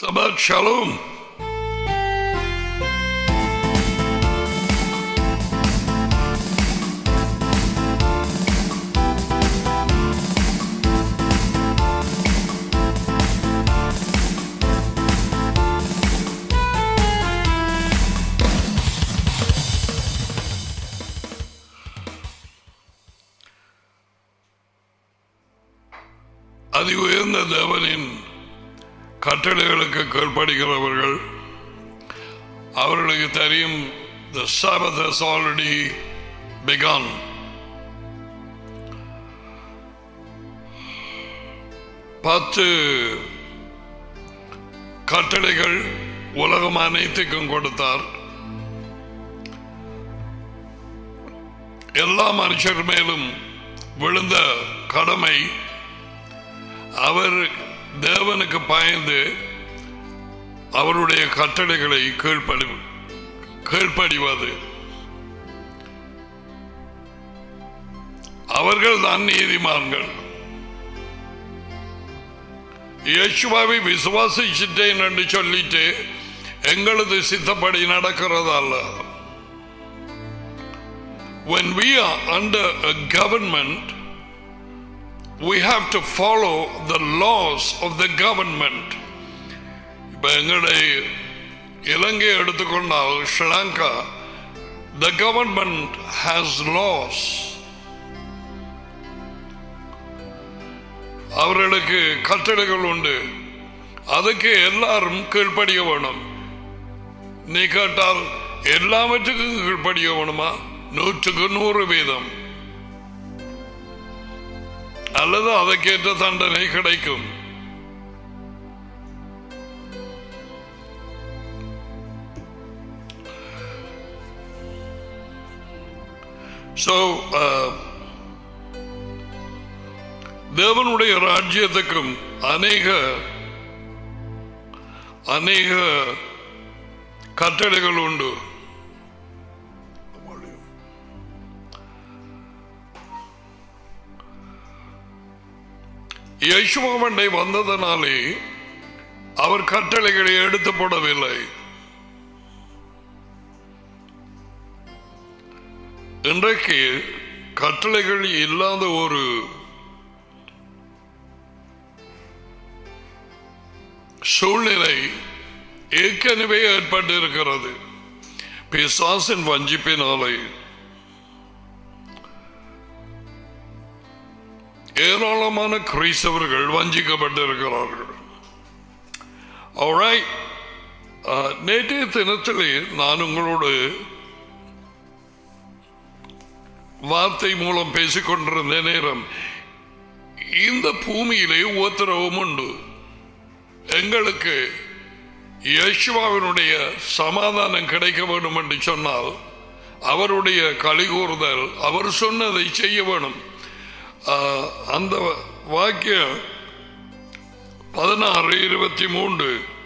Shabbat Shalom. அதி உயர்ந்த தேவனின் கட்டளைகளுக்கு கீழ்ப்படுகிறவர்கள் அவர்களுக்கு தெரியும் the Sabbath has already begun. பத்து கட்டளைகள் உலகம் அனைத்துக்கும் கொடுத்தார் எல்லா மனுஷர் மேலும் விழுந்த கடமை அவர் தேவனுக்கு பயந்து அவருடைய கட்டளைகளை கீழ்ப்படி கீழ்ப்படிவது அவர்கள் தான் நீதிமான்கள் இயேசுவாவை விசுவாசிச்சிட்டேன் என்று சொல்லிட்டு எங்களது சித்தப்படி நடக்கிறதல்ல when we are under a government we have to follow the laws of the government இப்ப எங்களுடைய இலங்கை எடுத்துக்கொண்டால் Sri Lanka the government has laws அவர்களுக்கு கட்டளைகள் உண்டு அதுக்கு எல்லாரும் கீழ்ப்படிய வேணும் நீ கேட்டால் எல்லாவற்றுக்கும் கீழ்ப்படிய வேணுமா நூற்றுக்கு நூறு வீதம் அல்லது அதற்கேற்ற தண்டனை கிடைக்கும் So, uh, தேவனுடைய ராஜ்யத்துக்கும் அநேக அநேக கட்டளைகள் உண்டு யசுவமண்டை வந்ததனாலே அவர் கட்டளைகளை எடுத்து போடவில்லை இன்றைக்கு கட்டளைகள் இல்லாத ஒரு சூழ்நிலை ஏற்கனவே ஏற்பட்டிருக்கிறது பிசாசின் வஞ்சிப்பினாலே ஏராளமான கிறிஸ்தவர்கள் வஞ்சிக்கப்பட்டிருக்கிறார்கள் Alright. அஹ், நேற்றைய தினத்திலே நான் உங்களோடு வார்த்தை மூலம் பேசிக்கொண்டிருந்த நேரம் இந்த பூமியிலே உத்தரவும் உண்டு எங்களுக்கு யேசுவாவினுடைய சமாதானம் கிடைக்க வேண்டும் என்று சொன்னால் அவருடைய கலிகூறுதல் அவர் சொன்னதை செய்ய வேணும் ஆஹ், அந்த வாக்கியம் பதினாறு இருபத்தி மூன்று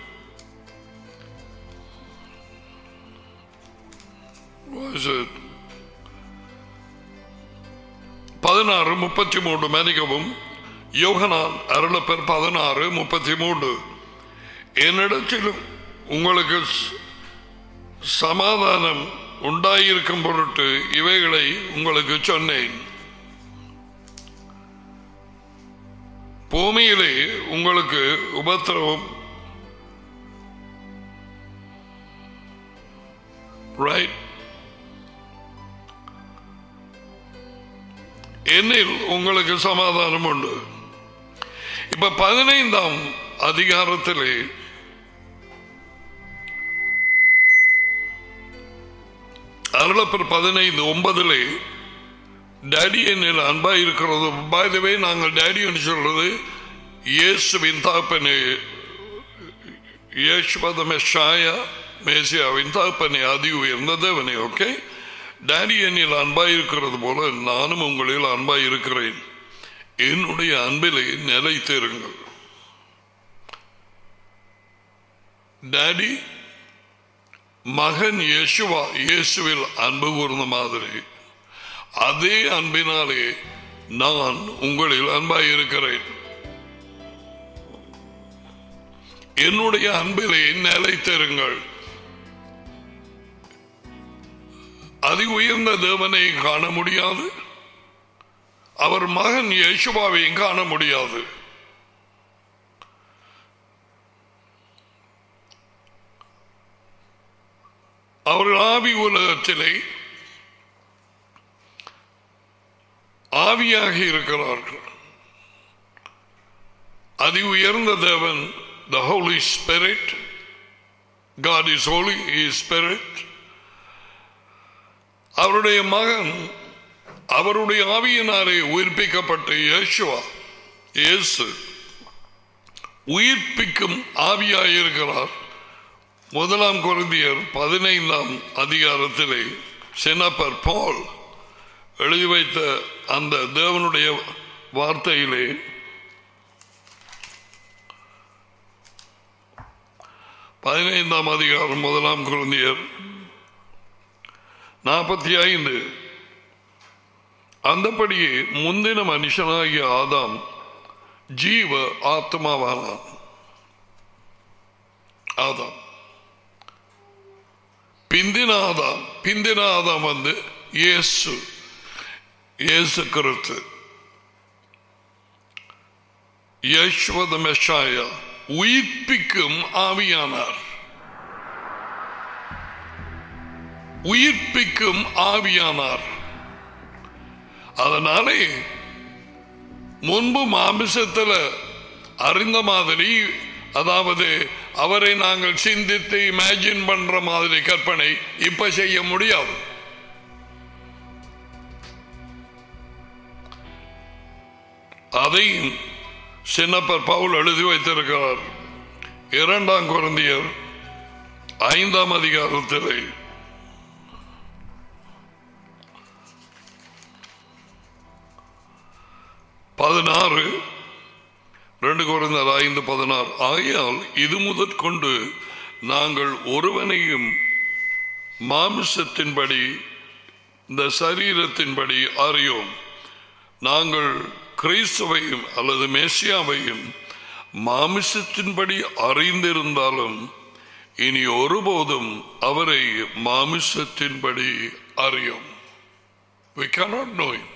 பதினாறு முப்பத்தி மூன்று மன்னிக்கவும் யோகனான் அருளப்பர் பதினாறு முப்பத்தி மூன்று என்னிடத்திலும் உங்களுக்கு ச- சமாதானம் உண்டாயிருக்கும் பொருட்டு இவைகளை உங்களுக்கு சொன்னேன் பூமியிலே உங்களுக்கு உபத்திரவம் ரைட் என்னில் உங்களுக்கு சமாதானம் உண்டு இப்ப பதினைந்தாம் அதிகாரத்திலே அருளப்பர் பதினைந்து ஒன்பதிலே டேடி என்னில் அன்பா இருக்கிறது பாய்தவே நாங்கள் டேடி என்று சொல்றது இயேசுவின் தாப்பனே இயேசுவத மெஷாயா மேசியாவின் தாப்பனே அதி உயர்ந்த தேவனே ஓகே டேடி என்னில் அன்பாய் இருக்கிறது போல நானும் உங்களில் அன்பாய் இருக்கிறேன் என்னுடைய அன்பிலே நிலைத்திருங்கள் டேடி மகன் இயேசுவா இயேசுவில் அன்பு கூர்ந்த மாதிரி அதே அன்பினாலே நான் உங்களில் அன்பாய் இருக்கிறேன் என்னுடைய அன்பிலே நிலைத்திருங்கள் அதி உயர்ந்த தேவனை காண முடியாது அவர் மகன் யேசுவாவையும் காண முடியாது அவர்கள் ஆவி உலகத்திலே ஆவியாக இருக்கிறார்கள் அதி உயர்ந்த தேவன் the holy spirit God is holy spirit அவருடைய மகன் அவருடைய ஆவியினாலே உயிர்ப்பிக்கப்பட்ட இயேசுவா இயேசு உயிர்ப்பிக்கும் ஆவியாயிருக்கிறார் முதலாம் குருந்தியர் பதினைந்தாம் அதிகாரத்திலே செனப்பர் பால் எழுதி வைத்த அந்த தேவனுடைய வார்த்தையிலே பதினைந்தாம் அதிகாரம் முதலாம் குருந்தியர் நாற்பத்தி ஐந்து அந்தபடியே முந்தின மனுஷனாகிய ஆதாம் ஜீவ ஆத்மாவானான் ஆதாம் பிந்தின ஆதாம் பிந்தின ஆதாம் வந்து இயேசு இயேசு கிறிஸ்து யஷ்வத மெஷாயா உயிர்ப்பிக்கும் ஆவியானார் உயிர்ப்பிக்கும் ஆவியானார் அதனாலே முன்பு மாமிசத்தில் அறிந்த மாதிரி அதாவது அவரை நாங்கள் சிந்தித்து இமேஜின் பண்ற மாதிரி கற்பனை இப்ப செய்ய முடியாது அதையும் சின்னப்பர் பவுல் எழுதி வைத்திருக்கிறார் இரண்டாம் குழந்தையர் ஐந்தாம் அதிகாரத்திலே பதினாறு ரெண்டு குறைந்தார் ஐந்து பதினாறு ஆகையால் இது முதற்கொண்டு நாங்கள் ஒருவனையும் மாமிசத்தின்படி இந்த சரீரத்தின்படி அறியோம் நாங்கள் கிறிஸ்துவையும் அல்லது மேசியாவையும் மாமிசத்தின்படி அறிந்திருந்தாலும் இனி ஒருபோதும் அவரை மாமிசத்தின்படி அறியோம் we cannot know him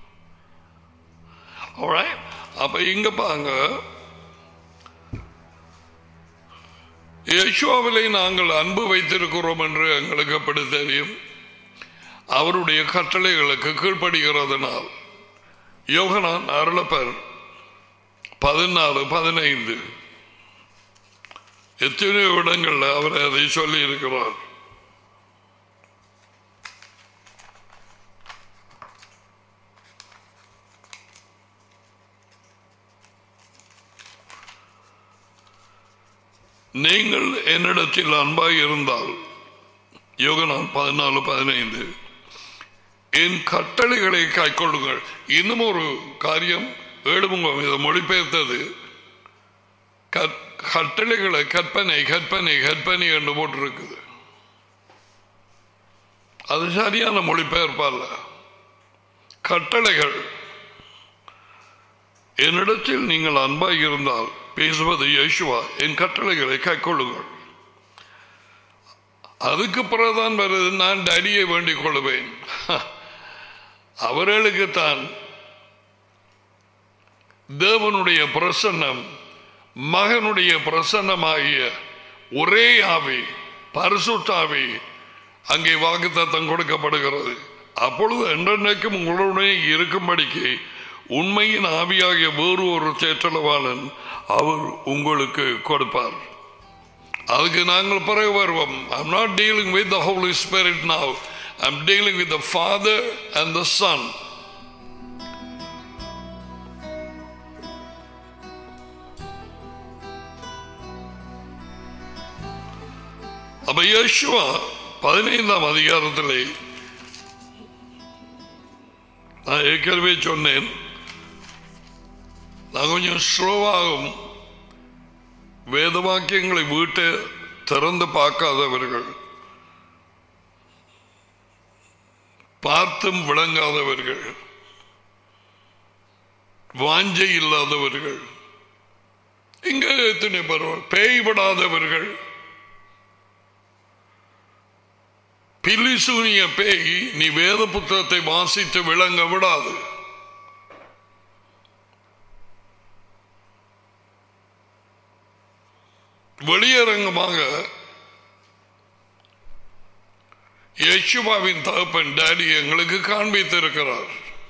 Alright? அப்ப இங்க பாங்க யேசுவாவிலே நாங்கள் அன்பு வைத்திருக்கிறோம் என்று எங்களுக்கு எப்படி தெரியும் அவருடைய கட்டளைகளுக்கு கீழ்ப்படுகிறதுனால் யோகனான் அருளப்பர் பதினாலு பதினைந்து எத்தனையோ இடங்கள்ல அவர் அதை சொல்லி இருக்கிறார் நீங்கள் என்னிடத்தில் அன்பாய் இருந்தால் யோகனான் பதினாலு பதினைந்து என் கட்டளைகளை கைக்கொள்ளுங்கள் இன்னும் ஒரு காரியம் ஏழுமுகம் இதை மொழிபெயர்த்தது கற்- கட்டளைகளை கற்பனை கற்பனை கற்பனை என்று போட்டிருக்குது அது சரியான மொழிபெயர்ப்பல்ல கட்டளைகள் என்னிடத்தில் நீங்கள் அன்பாய் இருந்தால் பேசுவது யேசுவா என் கட்டளைகளை கைக்கொள்ளுங்கள் அதுக்கு பிறகுதான் வருது நான் டடியை வேண்டிக் கொள்வேன் அவர்களுக்குத்தான் தேவனுடைய பிரசன்னம் மகனுடைய பிரசன்னமாகிய ஒரே ஆவி பரிசுத்தாவி அங்கே வாக்குத்தத்தம் கொடுக்கப்படுகிறது அப்பொழுது என்றென்றைக்கும் உங்களுடைய இருக்கும்படிக்கு உண்மையின் ஆவியாகிய வேறு ஒரு தேற்றளவாளன் அவர் உங்களுக்கு கொடுப்பார் அதுக்கு நாங்கள் பிறகு வருவோம் I'm not dealing with the holy spirit now I'm dealing with the father and the son அப்ப யேசுவா பதினைந்தாம் அதிகாரத்திலே நான் ஏற்கனவே சொன்னேன் நான் கொஞ்சம் ஸ்லோவாகும் வேத வாக்கியங்களை வீட்டை திறந்து பார்க்காதவர்கள் பார்த்தும் விளங்காதவர்கள் வாஞ்சை இல்லாதவர்கள் இங்க எத்தனை பேர் பேய் விடாதவர்கள் பில்லிசூனிய பேய் நீ வேத புத்தகத்தை வாசித்து விளங்க விடாது வெளியரங்கமாக யேசுவாவின் தகப்பன் டாடி எங்களுக்கு காண்பித்திருக்கிறார்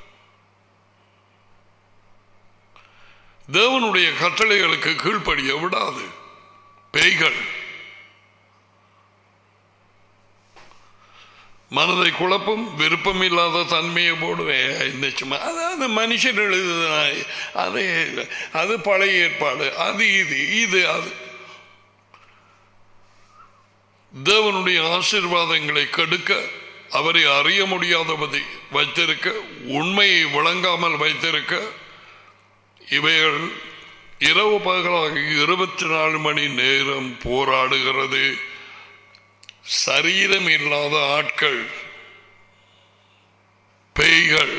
தேவனுடைய கட்டளைகளுக்கு கீழ்ப்படிய விடாது பேய்கள் மனதை குழப்பும் விருப்பம் இல்லாத தன்மையை போடுவேன் இந்த சும்மா அதாவது மனுஷன் எழுதுனாய் அது அது பழைய ஏற்பாடு அது இது இது அது தேவனுடைய ஆசீர்வாதங்களை கெடுக்க அவரை அறிய முடியாதபடி வைத்திருக்க உண்மையை விளங்காமல் வைத்திருக்க இவைகள் இரவு பகலாக இருபத்தி நாலு மணி நேரம் போராடுகிறது சரீரம் இல்லாத ஆட்கள் பேய்கள்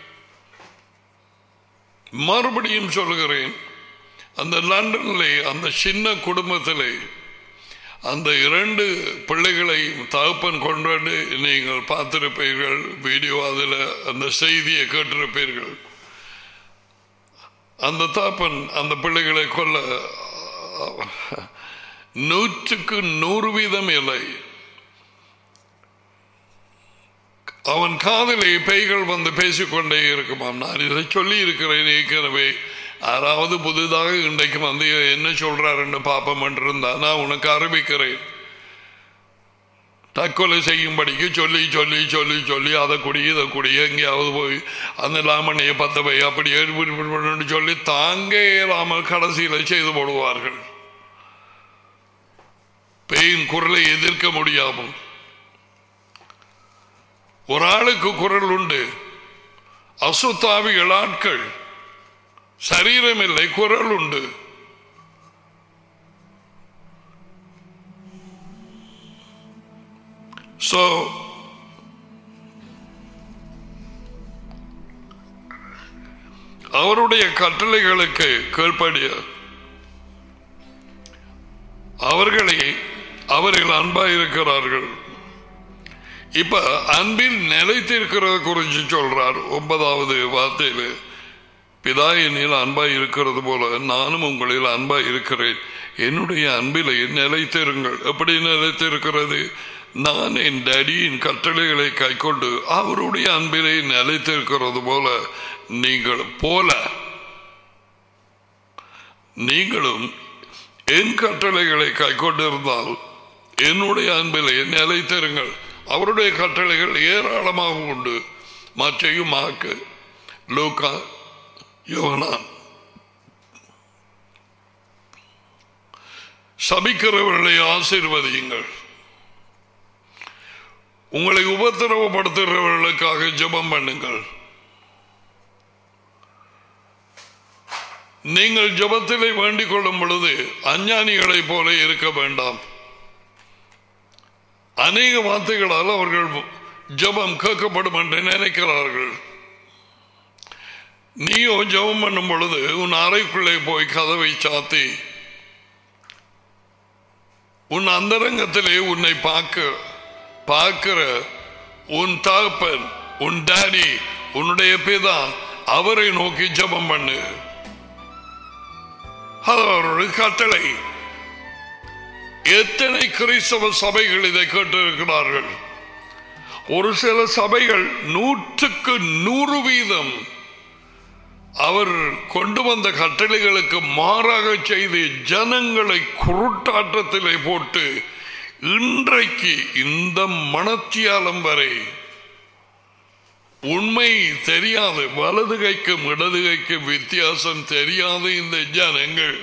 மறுபடியும் சொல்கிறேன் அந்த லண்டனிலே அந்த சின்ன குடும்பத்திலே அந்த இரண்டு பிள்ளைகளை தகப்பன் கொண்டு வந்து நீங்கள் பார்த்திருப்பீர்கள் வீடியோ அதில் அந்த செய்தியை கேட்டிருப்பீர்கள் அந்த தாப்பன் அந்த பிள்ளைகளை கொல்ல நூற்றுக்கு நூறு வீதம் இல்லை அவன் காதலை பேய்கள் வந்து பேசிக்கொண்டே இருக்குமாம் நான் இதை சொல்லி இருக்கிறேன் ஏற்கனவே யாராவது புதிதாக இன்றைக்கு வந்து என்ன சொல்றாருன்னு பாப்பம் இருந்தா நான் உனக்கு அறிவிக்கிறேன் தற்கொலை செய்யும்படிக்கு சொல்லி சொல்லி சொல்லி சொல்லி அதை குடி இதை குடி எங்கேயாவது போய் அந்த லாமணியை பத்த போய் அப்படி ஏற்பட்டு சொல்லி தாங்க இயலாமல் கடைசியில் செய்து போடுவார்கள் பேயின் குரலை எதிர்க்க முடியாமல் ஒரு ஆளுக்கு குரல் உண்டு அசுத்தாவிகள் ஆட்கள் சரீரம் இல்லை குரல் உண்டு So, அவருடைய கட்டளைகளுக்கு கீழ்ப்படிய அவர்களை அவர்கள் அன்பாயிருக்கிறார்கள் இப்ப அன்பில் நிலைத்திருக்கிறது குறித்து சொல்றார் ஒன்பதாவது வார்த்தையில் பிதா என்னில் அன்பாய் இருக்கிறது போல நானும் உங்களில் அன்பாய் இருக்கிறேன் என்னுடைய அன்பிலே நிலைத்திருங்கள் எப்படி நிலைத்திருக்கிறது நான் என் டடியின் கட்டளைகளை கைக்கொண்டு அவருடைய அன்பிலே நிலைத்திருக்கிறது போல நீங்கள் போல நீங்களும் என் கட்டளைகளை கைக்கொண்டிருந்தால் என்னுடைய அன்பிலே நிலைத்திருங்கள் அவருடைய கட்டளைகள் ஏராளமாக உண்டு மற்றையும் மாக்கு லூக்கா யோகனான் சபிக்கிறவர்களை ஆசீர்வதியுங்கள் உங்களை உபத்திரவப்படுத்துகிறவர்களுக்காக ஜெபம் பண்ணுங்கள் நீங்கள் ஜபத்திலே வேண்டிக் கொள்ளும் பொழுது அஞ்ஞானிகளைப் போல இருக்க வேண்டாம் அநேக வார்த்தைகளால் அவர்கள் ஜபம் கேட்கப்படும் என்று நினைக்கிறார்கள் நீயோ ஜபம் பண்ணும் பொழுது உன் அறைக்குள்ளே போய் கதவை சாத்தி உன் அந்தரங்கத்திலே உன்னை பார்க்க பார்க்கிற உன் தகப்பன் உன் டாடி உன்னுடைய பிதா அவரை நோக்கி ஜபம் பண்ணு அது அவருடைய கட்டளை எத்தனை கிறிஸ்தவ சபைகள் இதை கேட்டிருக்கிறார்கள் ஒரு சில சபைகள் நூற்றுக்கு நூறு வீதம் அவர் கொண்டு வந்த கட்டளைகளுக்கு மாறாக செய்து ஜனங்களை குருட்டாட்டத்திலே போட்டு இன்றைக்கு இந்த மனத்தியாலம் வரை உண்மை தெரியாது வலது கைக்கும் இடது கைக்கும் வித்தியாசம் தெரியாத இந்த ஜனங்கள்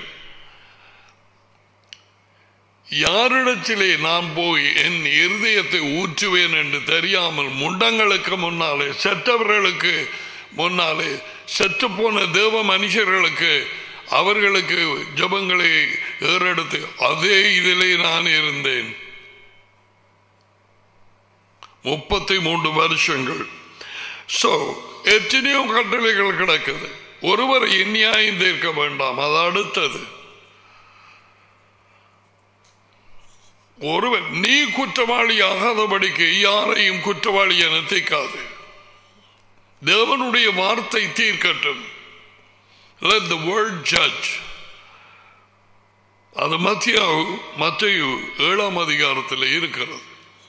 யாரிடத்திலே நான் போய் என் இருதயத்தை ஊற்றுவேன் என்று தெரியாமல் முண்டங்களுக்கு முன்னாலே செத்தவர்களுக்கு முன்னாலே செத்து போன தேவ மனுஷர்களுக்கு அவர்களுக்கு ஜபங்களை ஏறெடுத்து அதே இதிலே நான் இருந்தேன் முப்பத்தி மூன்று வருஷங்கள் சோ எத்தனையோ கட்டளைகள் கிடக்குது ஒருவர் நியாயம் தீர்க்க வேண்டாம் அது அடுத்தது ஒருவன் நீ குற்றவாளியாகாதபடிக்கு யாரையும் குற்றவாளி என தீர்க்காது தேவனுடைய வார்த்தை தீர்க்கட்டும் let the word judge அது மத்தியாவு மத்தையு ஏழாம் அதிகாரத்தில் இருக்கிறது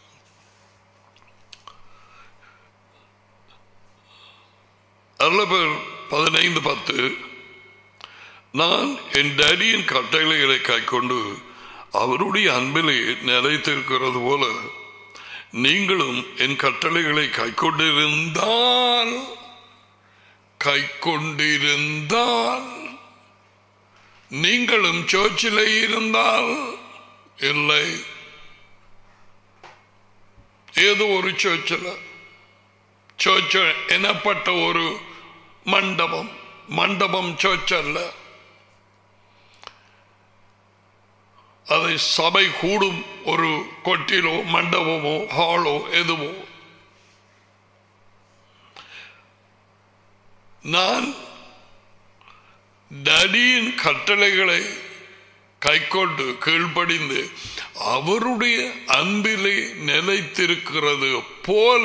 அதில் பேர் பதினைந்து பத்து நான் என் டேடியின் கட்டளைகளை கைக்கொண்டு அவருடைய அன்பிலே நிலைத்திருக்கிறது போல நீங்களும் என் கட்டளைகளை கைக்கொண்டிருந்தால் கைக்கொண்டிருந்தால் நீங்களும் சர்ச்சில் இருந்தால் இல்லை ஏதோ ஒரு சர்ச்சில் சர்ச் எனப்பட்ட ஒரு மண்டபம் மண்டபம் சர்ச் அல்ல அதை சபை கூடும் ஒரு கொட்டிலோ மண்டபமோ ஹாலோ எதுவோ நான் டடியின் கட்டளைகளை கைக்கொண்டு கீழ்ப்படிந்து அவருடைய அன்பிலே நிலைத்திருக்கிறது போல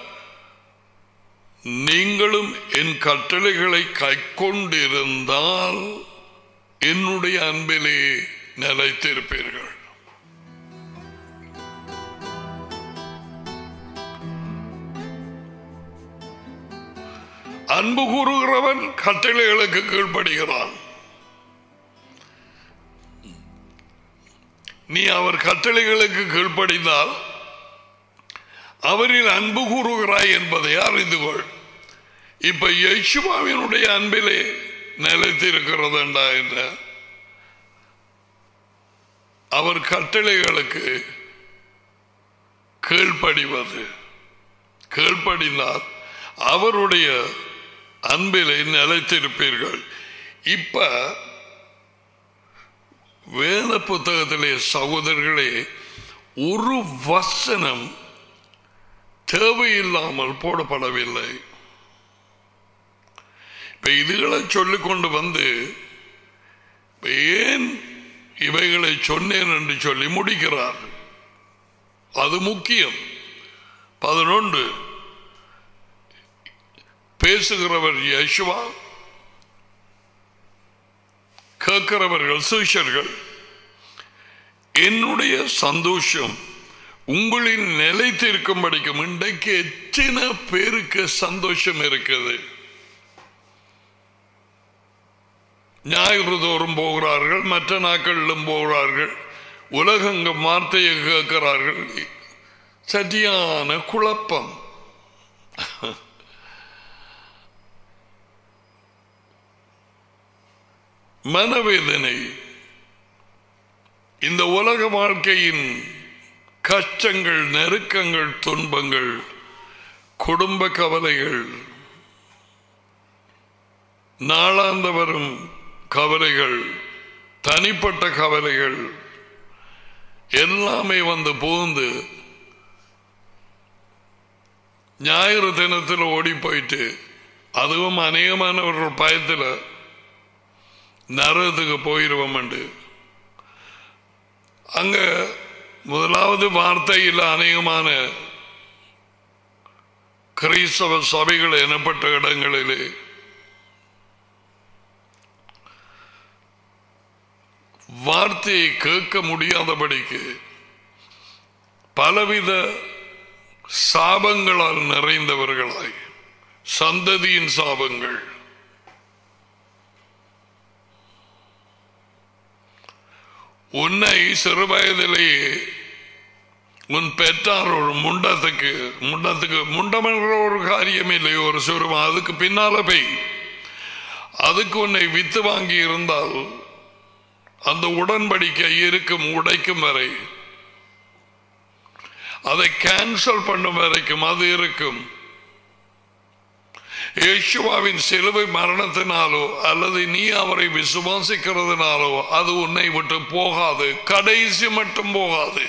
நீங்களும் என் கட்டளைகளை கைக்கொண்டிருந்தால் என்னுடைய அன்பிலே நிலைத்திருப்பீர்கள் அன்பு கூறுகிறவன் கட்டளைகளுக்கு கீழ்ப்படுகிறான் நீ அவர் கட்டளைகளுக்கு கீழ்ப்படிந்தால் அவரில் அன்பு கூறுகிறாய் என்பதை அறிந்து கொள் இப்ப யேசுவாவினுடைய அன்பிலே நிலைத்திருக்கிறதுண்டா என்ற அவர் கட்டளைகளுக்கு கீழ்ப்படிவது கீழ்ப்படிந்தால் அவருடைய அன்பிலே நிலைத்திருப்பீர்கள் இப்ப வேத புத்தகத்திலே சகோதரர்களே ஒரு வசனம் தேவையில்லாமல் போடப்படவில்லை இப்ப இதுகளை சொல்லிக் கொண்டு வந்து இப்ப ஏன் இவைகளை சொன்னேன் என்று சொல்லி முடிக்கிறார் அது முக்கியம் பதினொன்று பேசுகிறவர் யேசுவா கேட்கிறவர்கள் சீஷர்கள் என்னுடைய சந்தோஷம் உங்களின் நிலைத்திருக்கும்படிக்கும் இன்றைக்கு எத்தனை பேருக்கு சந்தோஷம் இருக்குது ஞாயிறு தோறும் போகிறார்கள் மற்ற நாட்களிலும் போகிறார்கள் உலகங்கம் வார்த்தையை கேட்கிறார்கள் சரியான குழப்பம் மனவேதனை இந்த உலக வாழ்க்கையின் கஷ்டங்கள் நெருக்கங்கள் துன்பங்கள் குடும்ப கவலைகள் நாளாந்த வரும் கவலைகள் தனிப்பட்ட கவலைகள் எல்லாமே வந்து புகுந்து ஞாயிறு தினத்தில் ஓடி போயிட்டு அதுவும் அநேகமானவர்கள் பயத்தில் நரகத்துக்கு போயிடுவோம் அங்க முதலாவது வார்த்தையில் அநேகமான கிறிஸ்தவ சபைகள் எனப்பட்ட இடங்களிலே வார்த்தையை கேட்க முடியாதபடிக்கு பலவித சாபங்களால் நிறைந்தவர்களாய் சந்ததியின் சாபங்கள் உன்னை சிறு வயதிலேயே உன் பெற்றார் ஒரு முண்டத்துக்கு முண்டத்துக்கு முண்டம் என்ற ஒரு காரியம் இல்லை ஒரு சிறுவன் அதுக்கு பின்னால போய் அதுக்கு உன்னை வித்து வாங்கி இருந்தால் அந்த உடன்படிக்கை இருக்கும் உடைக்கும் வரை அதை கேன்சல் பண்ணும் வரைக்கும் அது இருக்கும் இயேசுவாவின் சிலுவை மரணத்தினாலோ அல்லது நீ அவரை விசுவாசிக்கிறதுனாலோ அது உன்னை விட்டு போகாது கடைசி மட்டும் போகாது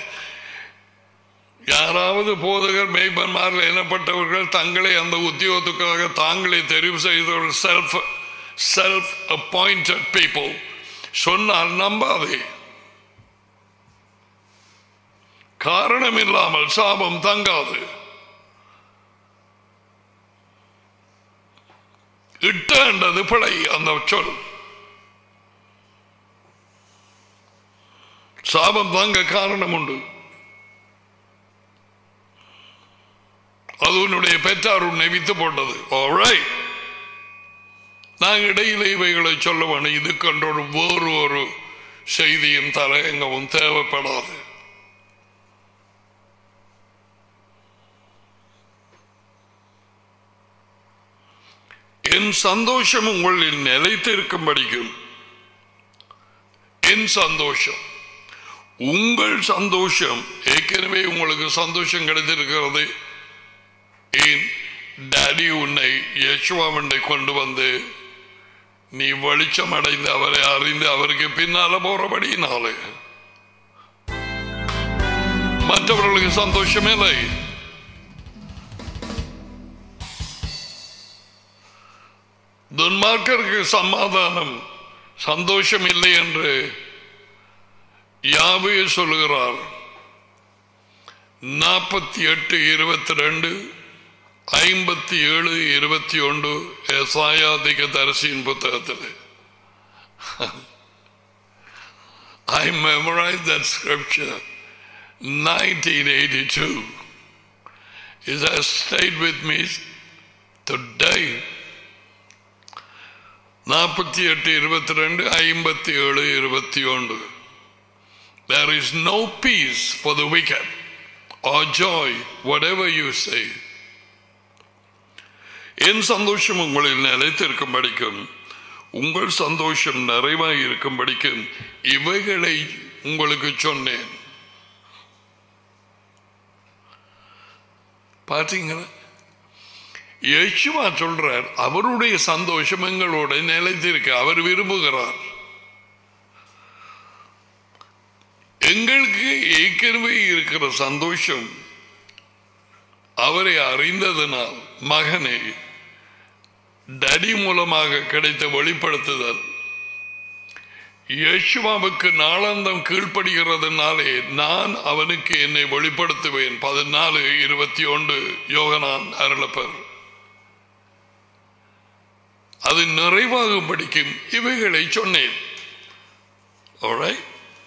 யாராவது போதகர் மெய்பன்மார்கள் எனப்பட்டவர்கள் தங்களை அந்த உத்தியோகத்துக்காக தாங்களே தெரிவு செய்தவர்கள் செல்ஃப் செல்ஃப் அப்பாயிண்டட் பீப்புள் சொன்னால் நம்பாதே காரணம் இல்லாமல் சாபம் தங்காது இட்டது பிழை அந்த சொல் சாபம் தாங்க காரணம் உண்டு அது உன்னுடைய பெற்றார் உன்னை வித்து போட்டது Alright. நான் இடையில இவைகளை சொல்ல வேணும் இதுக்கென்ற ஒரு வேறு ஒரு செய்தியும் தலையங்கமும் தேவைப்படாது என் சந்தோஷம் உங்களில் நிலைத்திருக்கும்படிக்கும் என் சந்தோஷம் உங்கள் சந்தோஷம் ஏற்கனவே உங்களுக்கு சந்தோஷம் கிடைத்திருக்கிறது ஏன் டாடி உன்னை யசுவாமண்டை கொண்டு வந்து நீ வெளிச்சம் அடைந்து அவரை அறிந்து அவருக்கு பின்னால போறபடினாலே மற்றவர்களுக்கு சந்தோஷமே இல்லை துன்மார்க்கருக்கு சமாதானம் சந்தோஷம் இல்லை என்று யாவே சொல்லுகிறார் நாற்பத்தி எட்டு இருபத்தி ரெண்டு ஐம்பத்தி ஏழு இருபத்தி ஒன்று எசாயாதிக தரிசியின் புத்தகத்தில் I memorized that scripture 1982. It has stayed with me today. நாற்பத்தி எட்டு இருபத்தி ரெண்டு ஐம்பத்தி ஏழு இருபத்தி ஒன்று There is no peace for the wicked or joy, whatever you say. என் சந்தோஷம் உங்களில் நிலைத்திருக்கும் படிக்கும் உங்கள் சந்தோஷம் நிறைவாய் இருக்கும் படிக்கும் இவைகளை உங்களுக்கு சொன்னேன் பார்த்தீங்களா யேசுவா சொல்றார் அவருடைய சந்தோஷம் எங்களோட நிலைத்திருக்க அவர் விரும்புகிறார் எங்களுக்கு ஏற்கனவே இருக்கிற சந்தோஷம் அவரை அறிந்ததனால் மகனை டடி மூலமாக கிடைத்த வெளிப்படுத்துதல் யேசுவாவுக்கு நாளாந்தம் கீழ்ப்படுகிறதுனாலே நான் அவனுக்கு என்னை வெளிப்படுத்துவேன் பதினாலு இருபத்தி ஒன்று யோகனான் அருளப்பர் அது நிறைவாக படிக்கும் இவைகளை சொன்னேன் Alright?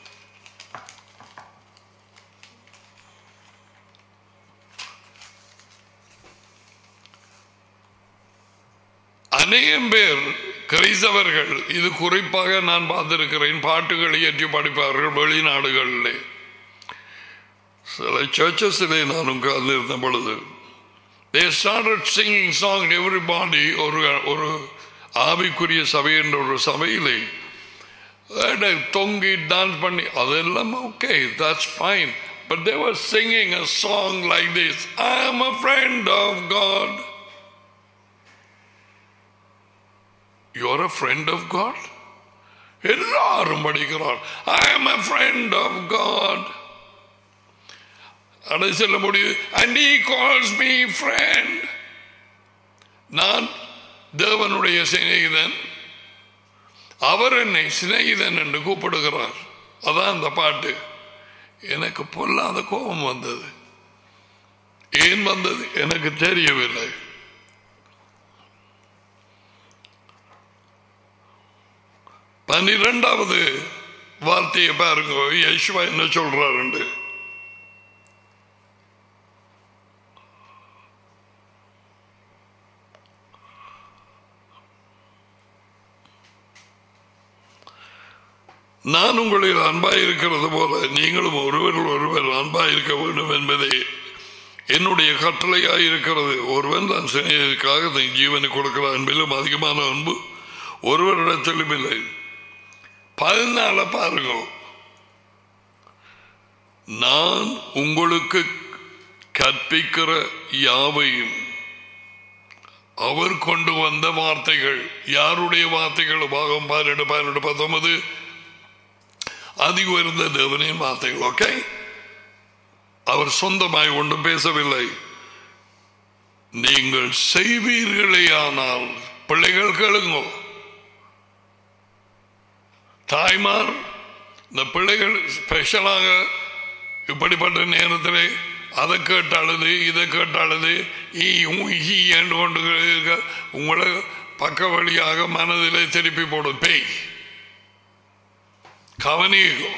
அநேகம் பேர் கிரைஸ்தவர்கள் இது குறிப்பாக நான் பார்த்திருக்கிறேன் பாட்டுகளை ஏற்றி படிப்பார்கள் வெளிநாடுகளிலே சில சர்ச்சஸிலே நான் உட்கார்ந்திருந்த பொழுது they started singing song everybody ஒரு ஒரு ஆவிக்குரிய சபை என்ற ஒரு சபையிலே அதை தொங்கி டான்ஸ் பண்ணி அதெல்லாம் okay that's fine but they were singing a song like this I am a friend of God you are a friend of God எல்லாரும் படிக்கிறார் I am a friend of God அதை சொல்ல முடியும் and he calls me friend நான் தேவனுடைய சிநேகிதன் அவர் என்னை சிநேகிதன் என்று கூப்பிடுகிறார் அதான் அந்த பாட்டு எனக்கு பொல்லாத கோபம் வந்தது ஏன் வந்தது எனக்கு தெரியவில்லை பன்னிரெண்டாவது வார்த்தையை பாருங்க யேசுவா என்ன சொல்றாரு நான் உங்களில் அன்பாயிருக்கிறது போல நீங்களும் ஒருவர் ஒருவர் அன்பாயிருக்க வேண்டும் என்பதே என்னுடைய கட்டளையாயிருக்கிறது ஒருவன் தான் சினையதுக்காக தன் ஜீவனை கொடுக்கிற அன்பிலும் அதிகமான அன்பு ஒருவரிடத்திலும் இல்லை பதினால பாருங்க நான் உங்களுக்கு கற்பிக்கிற யாவையும் அவர் கொண்டு வந்த வார்த்தைகள் யாருடைய வார்த்தைகள் பாகம் பன்னெண்டு பன்னெண்டு பத்தொன்பது அதி உயர்ந்த தேவனின் வார்த்தைகள் ஓகே அவர் சொந்தமாய் ஒன்றும் பேசவில்லை நீங்கள் செய்வீர்களே ஆனால் பிள்ளைகள் கேளுங்கோ தாய்மார் இந்த பிள்ளைகள் ஸ்பெஷலாக இப்படிப்பட்ட நேரத்தில் அதை கேட்டாளுது இதை கேட்டாளுது ஈ ஊ, ஈ என்று கொண்டு இருக்க உங்களை பக்க வழியாக மனதிலே திருப்பி போடும் பேய் கவனிக்கும்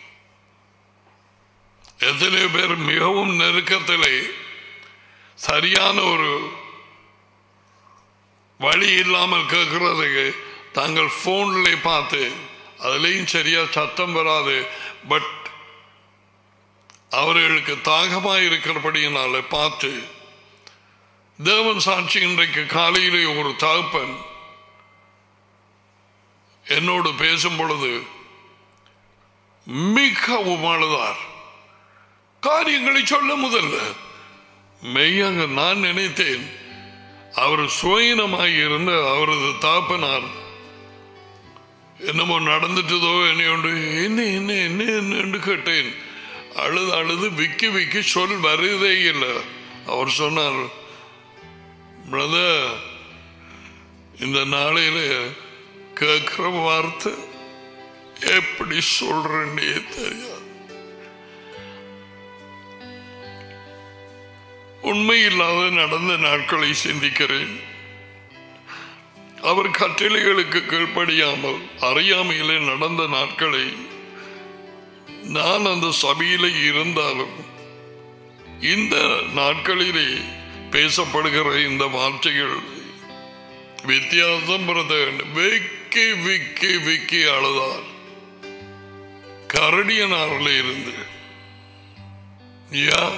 எத்தனை பேர் மிகவும் நெருக்கத்திலே சரியான ஒரு வழி இல்லாமல் கேட்கறதுக்கு தாங்கள் போன்ல பார்த்து அதுலேயும் சரியா சத்தம் வராது பட் அவர்களுக்கு தாகமாக இருக்கிறபடியினால பார்த்து தேவன் சாட்சி இன்றைக்கு காலையிலே ஒரு தகப்பன் என்னோடு பேசும் பொழுது மிகவும் அழுதார் காரியங்களை சொல்ல முதல்ல மெய்யாக நான் நினைத்தேன் அவர் சுயனமாக இருந்த அவரது தாப்பனார் என்னமோ நடந்துட்டதோ என்னையோண்டு என்ன என்ன என்ன என்னன்னு கேட்டேன் அழுது அழுது விக்கி விக்கி சொல் வருதே இல்லை அவர் சொன்னார் பிரதர் இந்த நாளையில கேட்கிற வார்த்தை எப்படி சொல்றேன்னே தெரியாது உண்மை இல்லாத நடந்த நாட்களை சிந்திக்கிறேன் அவர் கட்டளைகளுக்கு கீழ்ப்படியாமல் அறியாமையிலே நடந்த நாட்களை நான் அந்த சபையிலே இருந்தாலும் இந்த நாட்களிலே பேசப்படுகிற இந்த வார்த்தைகள் வித்தியாசம் பிரதன் விக்கி விக்கி விக்கி அழுதார் கரடியனாரில் இருந்து யா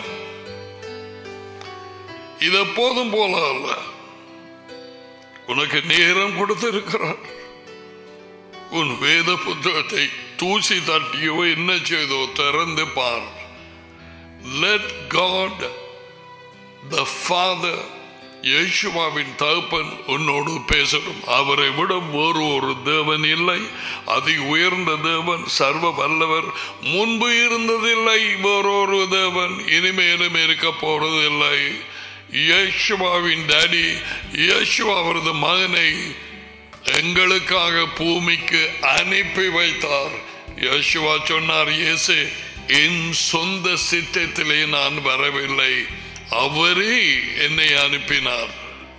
இது எப்போதும் போல அல்ல உனக்கு நேரம் கொடுத்திருக்கிறார் உன் வேத புத்தகத்தை தூசி தட்டியோ என்ன செய்தோ திறந்து பார் லெட் காட் த ஃபாதர் இயேசுவாவின் தகப்பன் உன்னோடு பேசணும் அவரை விட வேறு ஒரு தேவன் இல்லை அதி உயர்ந்த தேவன் சர்வ வல்லவர் முன்பு இருந்ததில்லை வேறொரு தேவன் இனிமேலும் இருக்க போறதில்லை இயேசுவாவின் டாடி இயேசுவா அவரது மகனை எங்களுக்காக பூமிக்கு அனுப்பி வைத்தார் யேசுவா சொன்னார் இயேசு என் சொந்த சித்தத்திலே நான் வரவில்லை அவரே என்னை அனுப்பினார்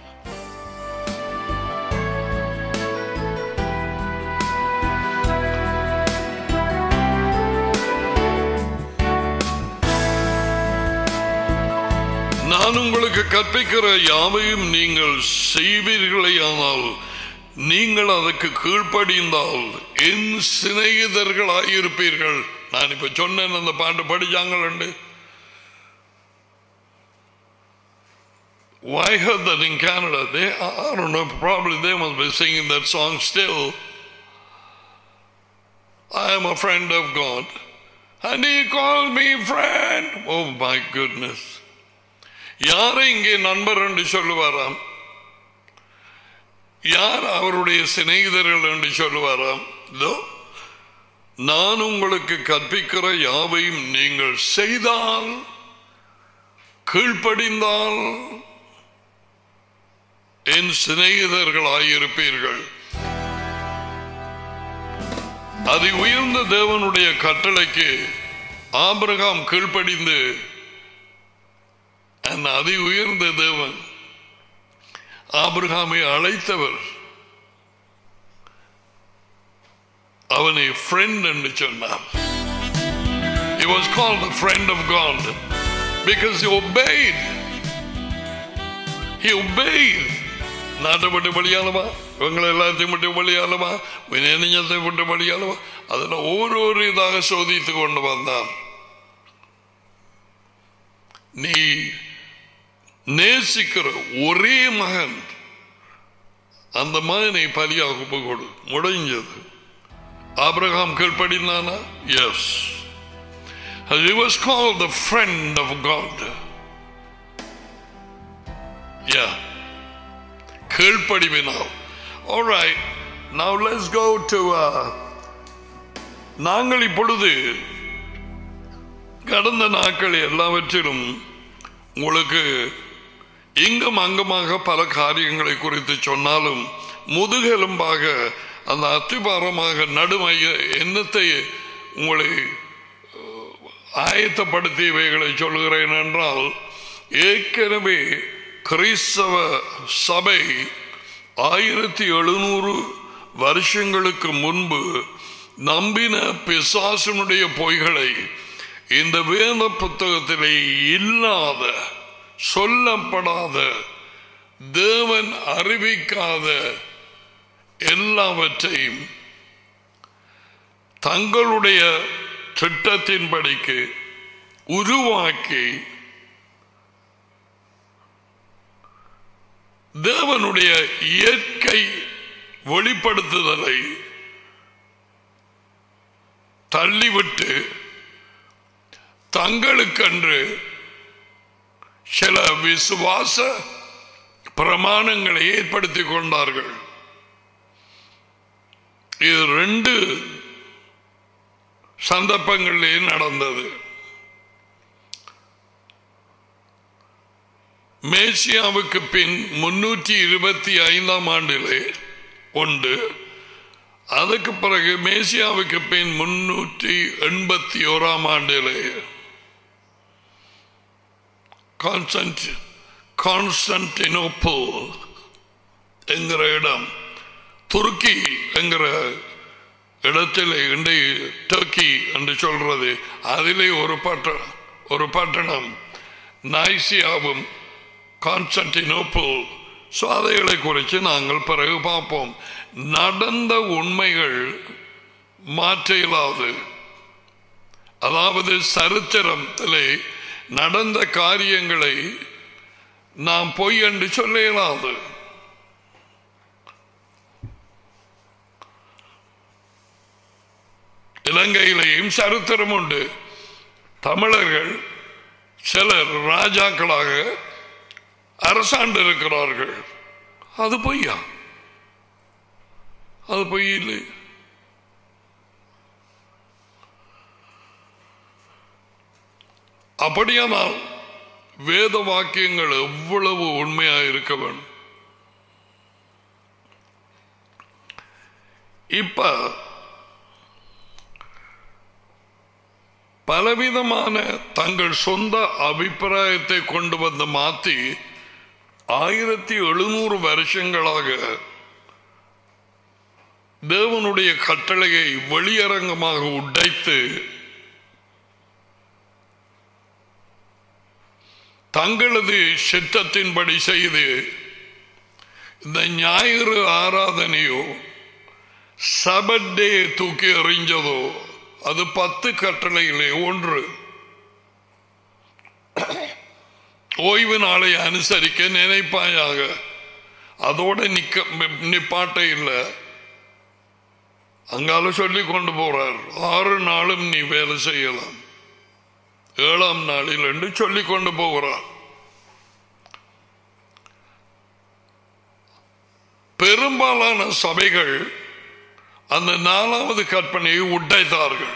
நான் உங்களுக்கு கற்பிக்கிற யாவையும் நீங்கள் செய்வீர்களே ஆனால் நீங்கள் அதற்கு கீழ்ப்படிந்தால் என் சிநேகிதர்களாயிருப்பீர்கள் நான் இப்ப சொன்னேன் அந்த பாட்டு படிச்சாங்களண்டு Why I heard that in Canada? They, I don't know, probably they must be singing that song still. I am a friend of God. And he called me friend. Oh my goodness. யாரை இங்கே நண்பர் என்று சொல்லுவாராம் யார் அவருடைய சிநேகிதர்கள் என்று சொல்லுவாராம் இதோ நான் உங்களுக்கு கற்பிக்கிற யாவையும் நீங்கள் செய்தால் கீழ்ப்படிந்தால் என் சிநேகிதர்களாயிருப்பீர்கள் அதி உயர்ந்த தேவனுடைய கட்டளைக்கு ஆபிரகாம் கீழ்ப்படிந்து அந்த அதி உயர்ந்த தேவன் ஆபிரகாமை அழைத்தவர் அவனை ஃப்ரெண்ட் என்று சொன்னார் He was called the friend of God because he obeyed. He obeyed. நாட்டை விட்டு வழியாலமா இவங்களை எல்லாத்தையும் விட்டு வழியாலமா வினயத்தை விட்டு வழியாலமா அதில் ஒவ்வொரு இதாக சோதித்து கொண்டு வந்தான் நீ நேசிக்கிற ஒரே மகன் அந்த மகனை பலியாக கொடு முடிஞ்சது ஆபிரகாம் கீழ்ப்படினானா yes He was called the friend of God. Yeah. கீழ்ப்படிவினால் All right. Now let's go to uh, நாங்கள் இப்பொழுது கடந்த நாட்கள் எல்லாவற்றிலும் உங்களுக்கு இங்கும் அங்குமாக பல காரியங்களை குறித்து சொன்னாலும் முதுகெலும்பாக அந்த அத்திபாரமாக நடுமைய எண்ணத்தை உங்களை அஹ், ஆயத்தப்படுத்தியவைகளை சொல்கிறேன் என்றால் ஏற்கனவே கிறிஸ்தவ சபை ஆயிரத்தி எழுநூறு வருஷங்களுக்கு முன்பு நம்பின பிசாசனுடைய பொய்களை இந்த வேத புத்தகத்திலே இல்லாத சொல்லப்படாத தேவன் அறிவிக்காத எல்லாவற்றையும் தங்களுடைய திட்டத்தின்படிக்கு உருவாக்கி தேவனுடைய இயற்கை வெளிப்படுத்துதலை தள்ளிவிட்டு தங்களுக்கென்று சில விசுவாச பிரமாணங்களை ஏற்படுத்திக் கொண்டார்கள் இது ரெண்டு சந்தர்ப்பங்களிலே நடந்தது மேசியாவுக்கு பின் முன்னூற்றி இருபத்தி ஐந்தாம் ஆண்டிலே உண்டு அதுக்கு பிறகு மேசியாவுக்கு பின் முன்னூற்றி எண்பத்தி ஓராம் ஆண்டிலே கான்ஸ்டன்ட் கான்ஸ்டன்டினோப்போ என்கிற இடம் துருக்கி என்கிற இடத்தில் இண்டை டர்க்கி என்று சொல்றது அதிலே ஒரு பட்ட ஒரு பட்டணம் நைசியாவும் கான்ஸ்டன்டினோப்பிள் ஸோ அதைகளை குறித்து நாங்கள் பிறகு பார்ப்போம் நடந்த உண்மைகள் மாற்ற இயலாது அதாவது சரித்திரத்திலே நடந்த காரியங்களை நாம் பொய் என்று சொல்ல இயலாது இலங்கையிலேயும் சரித்திரம் உண்டு தமிழர்கள் சிலர் ராஜாக்களாக அரசாண்டு இருக்கிறார்கள் அது பொய்யா அது பொய் இல்லை அப்படியானால் வேத வாக்கியங்கள் எவ்வளவு உண்மையா இருக்க வேண்டும் இப்ப பலவிதமான தங்கள் சொந்த அபிப்பிராயத்தை கொண்டு வந்து மாற்றி ஆயிரத்தி எழுநூறு வருஷங்களாக தேவனுடைய கட்டளையை வெளியரங்கமாக உடைத்து தங்களது சித்தத்தின்படி செய்து இந்த ஞாயிறு ஆராதனையோ சபட்டே தூக்கி எறிஞ்சதோ அது பத்து கட்டளையிலே ஒன்று ஓய்வு நாளை அனுசரிக்க நினைப்பாயாக அதோட நிக்க நிப்பாட்ட இல்லை அங்கால சொல்லி கொண்டு போறார் ஆறு நாளும் நீ வேலை செய்யலாம் ஏழாம் நாளில் என்று சொல்லி கொண்டு போகிறார் பெரும்பாலான சபைகள் அந்த நாலாவது கற்பனையை உடைத்தார்கள்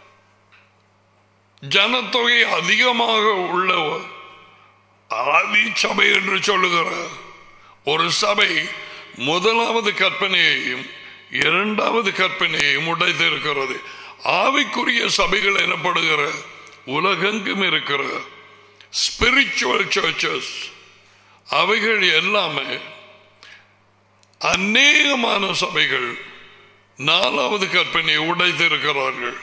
ஜனத்தொகை அதிகமாக உள்ள ஆதி சபை என்று சொல்லுகிற ஒரு சபை முதலாவது கற்பனையையும் இரண்டாவது கற்பனையையும் உடைத்திருக்கிறது ஆவிக்குரிய சபைகள் எனப்படுகிற உலகெங்கும் இருக்கிற ஸ்பிரிச்சுவல் சர்ச்சஸ் அவைகள் எல்லாமே அநேகமான சபைகள் நாலாவது கற்பனையை உடைத்திருக்கிறார்கள்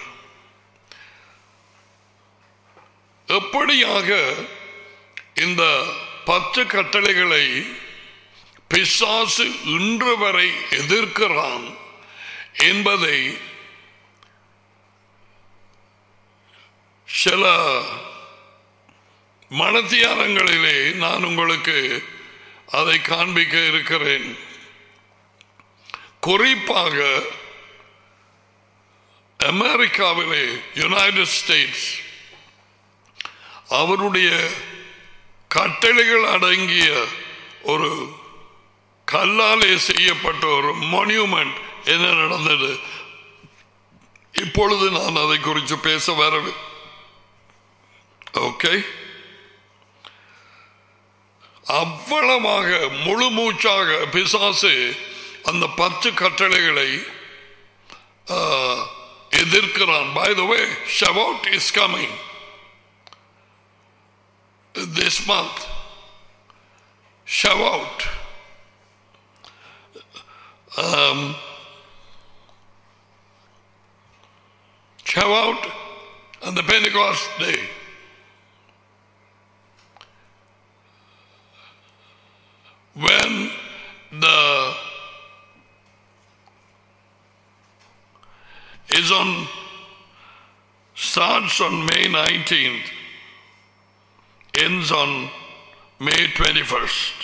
எப்படியாக இந்த பத்து கட்டளைகளை பிசாசு இன்று வரை எதிர்க்கிறான் என்பதை சில மனத்தியாரங்களிலே நான் உங்களுக்கு அதை காண்பிக்க இருக்கிறேன் குறிப்பாக அமெரிக்காவிலே யுனைடெட் ஸ்டேட்ஸ் அவருடைய கட்டளைகள் அடங்கிய ஒரு கல்லாலே செய்யப்பட்ட ஒரு மொனியூமெண்ட் என்ன நடந்தது இப்பொழுது நான் அதை குறித்து பேச வரவே ஓகே அவ்வளவாக முழு மூச்சாக பிசாசு அந்த பத்து கட்டளைகளை எதிர்க்கிறான் by the way Shavuot is coming this month. Shavuot. Um, Shavuot and the Pentecost day. When the is on starts on May 19th, ends on May 21st.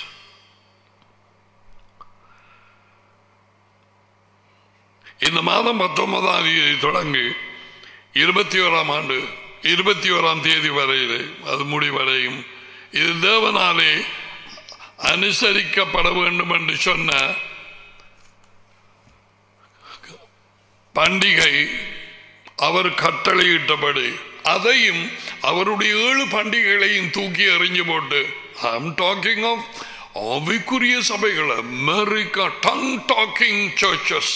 இந்த மாதம் பத்தொன்பதாம் தேதி தொடங்கி இருபத்தி ஓராம் ஆண்டு இருபத்தி ஓராம் தேதி வரையிலே அது முடிவடையும் இது தேவனாலே அனுசரிக்கப்பட வேண்டும் என்று சொன்ன பண்டிகை அவர் கட்டளையிட்டபடி அதையும் அவருடைய ஏழு பண்டிகைகளையும் தூக்கி எறிஞ்சு போட்டு ஐம் டாக்கிங் ஆஃப் ஆவிக்குரிய சபைகள் America tongue talking churches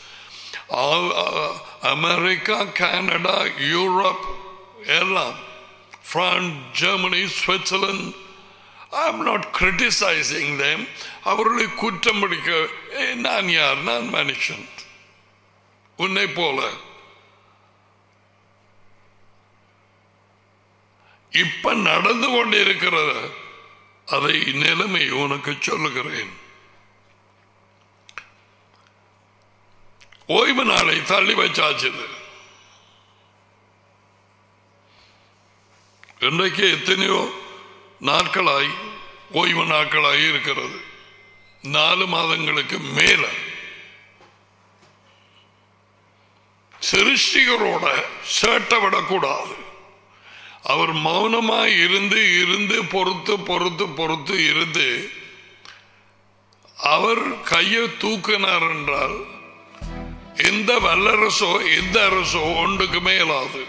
America Canada Europe எல்லாம் France Germany Switzerland I am not criticising them அவர்களை குற்றம் பிடிக்க "ஏ, நான் யார் நான் மனுஷன் உன்னை போல இப்ப நடந்து கொண்டிருக்கிறது அதை நிலைமை உனக்கு சொல்லுகிறேன் ஓய்வு நாளை தள்ளி வச்சாச்சுது இன்றைக்கு எத்தனையோ நாட்களாய் ஓய்வு நாட்களாய் இருக்கிறது நாலு மாதங்களுக்கு மேல சிருஷ்டிகரோட சேட்டை விடக்கூடாது அவர் மௌனமாய் இருந்து இருந்து பொறுத்து பொறுத்து பொறுத்து இருந்து அவர் கையை தூக்கினார் என்றால் எந்த வல்லரசோ எந்த அரசோ ஒன்றுக்கு மேலாது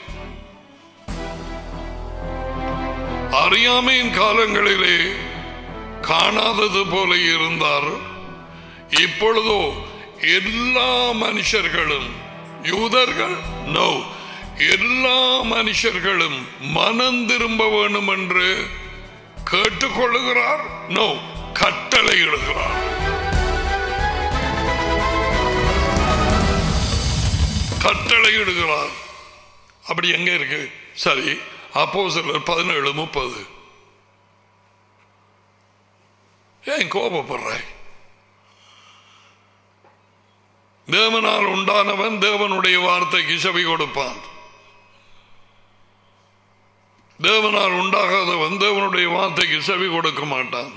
அறியாமையின் காலங்களிலே காணாதது போல இருந்தார் இப்பொழுதோ எல்லா மனுஷர்களும் யூதர்கள் நோ எல்லா மனுஷர்களும் மனம் திரும்ப வேண்டும் என்று கேட்டுக்கொள்ளுகிறார் நோ கட்டளை இடுகிறார் கட்டளை இடுகிறார் அப்படி எங்க இருக்கு சரி அப்போ சிலர் பதினேழு முப்பது ஏன் கோபப்படுறாய் தேவனால் உண்டானவன் தேவனுடைய வார்த்தைக்கு செவி கொடுப்பான் தேவனால் உண்டாகாதவன் தேவனுடைய வார்த்தைக்கு செவி கொடுக்க மாட்டான்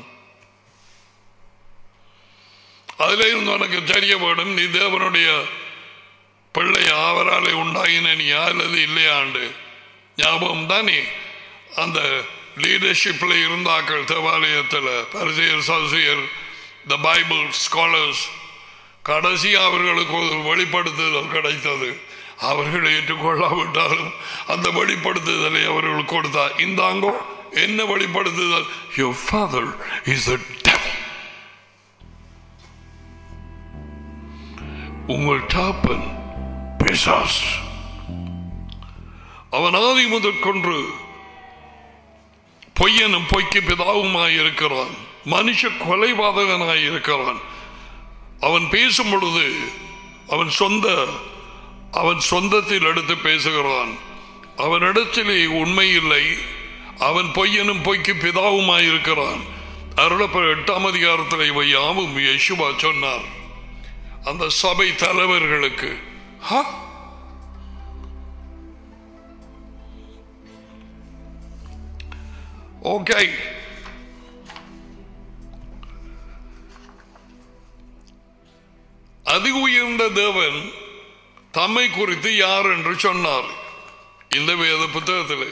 அதிலே இருந்து உனக்கு தெரிய வேணும் நீ தேவனுடைய பிள்ளை அவராலே உண்டாகின நீ அல்லது இல்லையாண்டு ஞாபகம் தானே அந்த லீடர்ஷிப்ல இருந்தாக்கள் தேவாலயத்தில் பரிசெயர் சசியர் த பைபிள் ஸ்காலர்ஸ் கடைசி அவர்களுக்கு ஒரு வெளிப்படுத்துதல் கிடைத்தது அவர்கள் ஏற்றுக்கொள்ளாவிட்டாலும் அந்த வெளிப்படுத்துதலை அவர்கள் கொடுத்தார் இந்தாங்கோ என்ன வெளிப்படுத்துதல் your father is a devil உங்கள் தாப்பன் பிசாஸ் அவன் ஆதி முதற்கொன்று பொய்யனும் பொய்க்கு பிதாவுமாய் இருக்கிறான் மனுஷ கொலைபாதகனாய் இருக்கிறான் அவன் பேசும் பொழுது அவன் சொந்த அவன் சொந்தத்தில் எடுத்து பேசுகிறான் அவனிடத்திலே உண்மை இல்லை அவன் பொய்யனும் பொய்க்கு பிதாவுமாய் இருக்கிறான் அருளப்ப எட்டாம் அதிகாரத்தில் இவை யாவும் யேசுவா சொன்னார் அந்த சபை தலைவர்களுக்கு "ஹா? ஓகே அதி உயர்ந்த தேவன் தம்மை குறித்து யார் என்று சொன்னார் இந்த வேத புத்தகத்தில்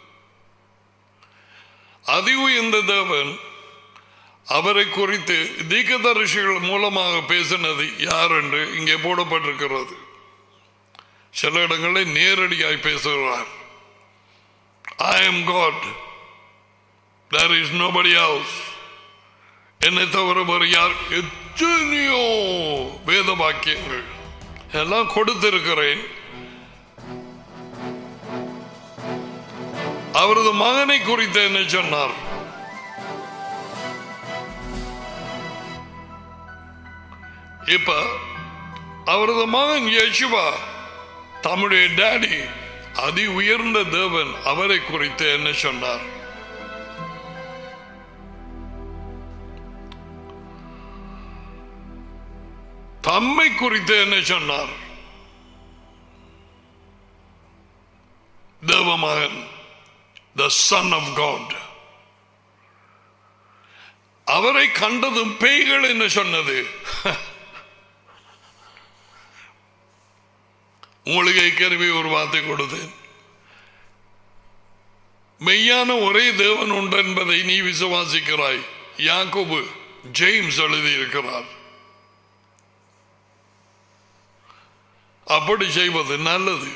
அதி உயர்ந்த தேவன் அவரை குறித்து தீக்கதரிசிகள் மூலமாக பேசினது யார் என்று இங்கே போடப்பட்டிருக்கிறது சில இடங்களில் நேரடியாய் பேசுகிறார் I am God there is nobody house என்னை தவிர வேறு யார் எத்தனையோ வேத வாக்கியங்கள் எல்லாம் கொடுத்திருக்கிறேன் அவரது மகனை குறித்து என்ன சொன்னார் இப்ப அவரது மகன் யேசுவா தம்முடைய டேடி அதி உயர்ந்த தேவன் அவரை குறித்து என்ன சொன்னார் தம்மை குறித்து என்ன சொன்னார் தேவமகன் த சன் ஆஃப் காட் அவரை கண்டதும் பேய்கள் என்ன சொன்னது உங்களுக்கு ஏற்கனவே ஒரு வார்த்தை கொடுத்தேன் மெய்யான ஒரே தேவன் உண்டு என்பதை நீ விசுவாசிக்கிறாய் யாக்கோபு ஜெயிம்ஸ் எழுதியிருக்கிறார் அப்படி செய்வது நல்லது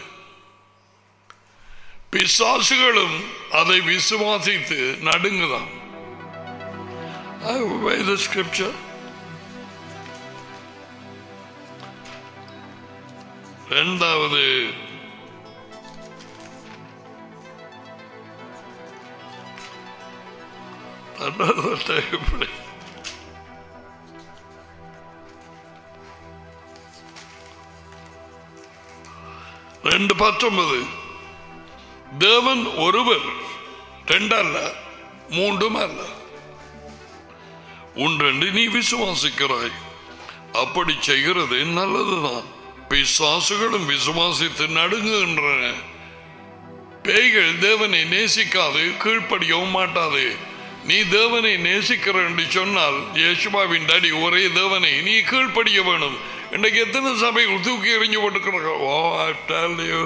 பிசாசுகளும் அதை விசுவாசித்து நடுங்குதான் I obey the scripture. இரண்டாவது ரெண்டாவது எப்படி ரெண்டு பத்தொன்பது தேவன் ஒருவர் ரெண்டல்ல மூன்றும் அல்ல ஒன்றென்று நீ விசுவாசிக்கிறாய் அப்படி செய்கிறது நல்லதுதான் பிசாசுகளும் விசுவாசித்து நடுங்குகின்றன பேய்கள் தேவனை நேசிக்காது கீழ்ப்படியவும் மாட்டாது நீ தேவனை நேசிக்கிற என்று சொன்னால் யேசுபாவின் டாடி ஒரே தேவனை நீ கீழ்ப்படிய வேணும் இன்றைக்கு எத்தனை சபைகள் தூக்கி எறிஞ்சு போட்டுக்கிறாங்க oh I tell you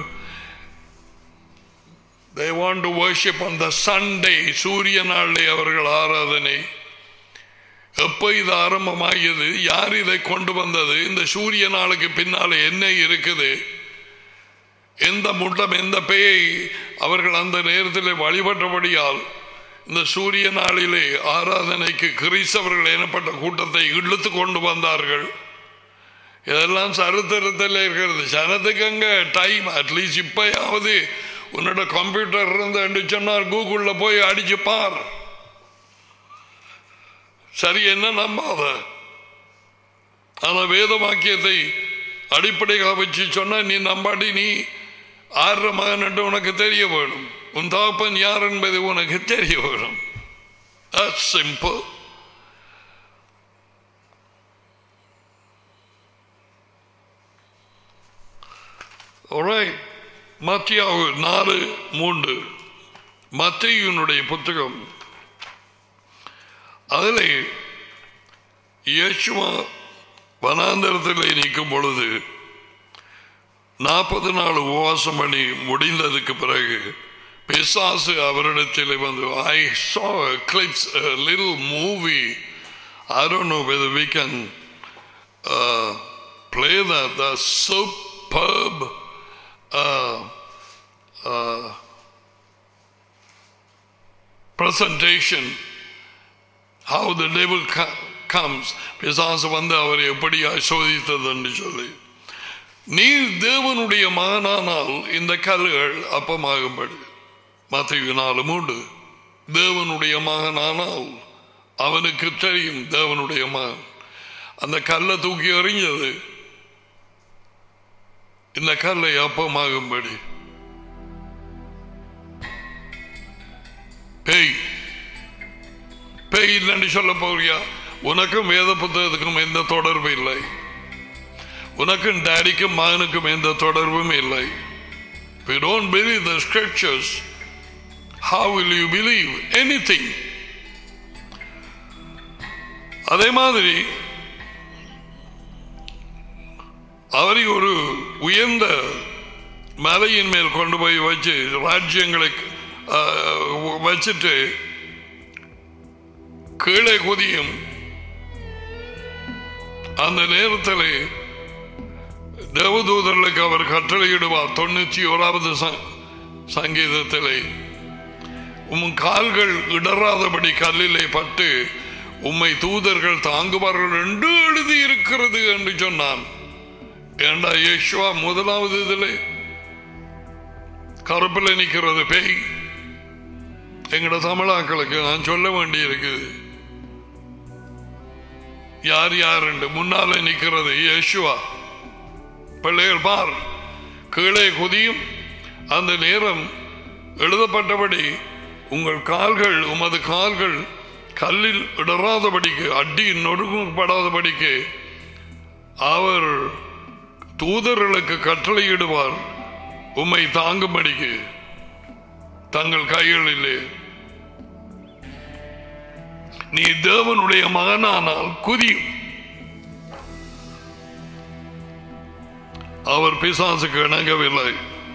they want to worship on the sunday சூரிய நாளிலே அவர்கள் ஆராதனை எப்ப இது ஆரம்பமாகியது யார் இதை கொண்டு வந்தது இந்த சூரிய நாளுக்கு பின்னால என்ன இருக்குது எந்த முட்டம் எந்த பேயை அவர்கள் அந்த நேரத்தில் வழிபட்டபடியால் இந்த சூரிய நாளிலே ஆராதனைக்கு கிறிஸ்தவர்கள் எனப்பட்ட கூட்டத்தை இழுத்து கொண்டு வந்தார்கள் இதெல்லாம் சரித்திரத்தில் இருக்கிறது சனத்துக்கு அங்க டைம் அட்லீஸ்ட் இப்பயாவது உன்னோட கம்ப்யூட்டர் இருந்து சொன்னால் கூகுளில் போய் அடிச்சு பார் சரி என்ன நம்பாத ஆனா வேத வாக்கியத்தை அடிப்படையாக வச்சு சொன்னா நீ நம்பாடி நீ ஆறுற மகன் என்று உனக்கு தெரிய வேணும் உன் தகப்பன் யார் என்பது உனக்கு தெரிய வேணும் சிம்பிள் மத்தியாவு நாலு மூன்று மத்தியனுடைய புத்தகம் அதில் இயேசுவா வனாந்தரத்தில் நிற்கும் பொழுது நாற்பது நாள் உபவாசம் பண்ணி முடிந்ததுக்கு பிறகு பிசாசு அவரிடத்தில் வந்து ஐ saw clips a little movie I don't know whether we can uh, play that the superb uh, uh, presentation how the devil co- comes பிசாசு வந்து அவரை எப்படியா சோதித்தது என்று சொல்லி நீர் தேவனுடைய மகனானால் இந்த கல்லுகள் அப்பமாகும்படி மத்திய நாலு மூன்று தேவனுடைய மகனானால் அவனுக்கு தெரியும் தேவனுடைய மகன் அந்த கல்லை தூக்கி எறிஞ்சது இந்த கல்லை அப்பமாகும்படி பேய் பேய் இல்லைன்னு சொல்ல போறியா உனக்கும் வேத புத்தகத்துக்கும் எந்த தொடர்பு இல்லை உனக்கும் டேடிக்கும் மகனுக்கும் எந்த தொடர்பும் இல்லை If you don't believe the scriptures, how will you believe anything? அதே மாதிரி அவரை ஒரு உயர்ந்த மலையின் மேல் கொண்டு போய் வச்சு ராஜ்யங்களை அஹ், வச்சுட்டு கீழே குதியும் அந்த நேரத்தில் தேவதூதர்களுக்கு அவர் கட்டளையிடுவார் தொண்ணூற்றி ஓராவது ச- சங்கீதத்திலே உம் கால்கள் இடராதபடி கல்லிலே பட்டு உம்மை தூதர்கள் தாங்குவார்கள் என்று எழுதி இருக்கிறது என்று சொன்னான் ஏண்டா யேசுவா முதலாவது இதில் கருப்பில் நிற்கிறது பேய் எங்கட தமிழாக்களுக்கு நான் சொல்ல வேண்டி இருக்குது யார் யார் என்று முன்னால நிற்கிறது இயேசுவா பிள்ளைகள் பார் கீழே குதியும் அந்த நேரம் எழுதப்பட்டபடி உங்கள் கால்கள் உமது கால்கள் கல்லில் இடராதபடிக்கு அடி நொறுக்கப்படாதபடிக்கு அவர் தூதர்களுக்கு கட்டளையிடுவார் உம்மை தாங்கும்படிக்கு தங்கள் கைகளிலே நீ தேவனுடைய மகனானால் குதியும் அவர் பிசாசுக்கு இணங்கவில்லை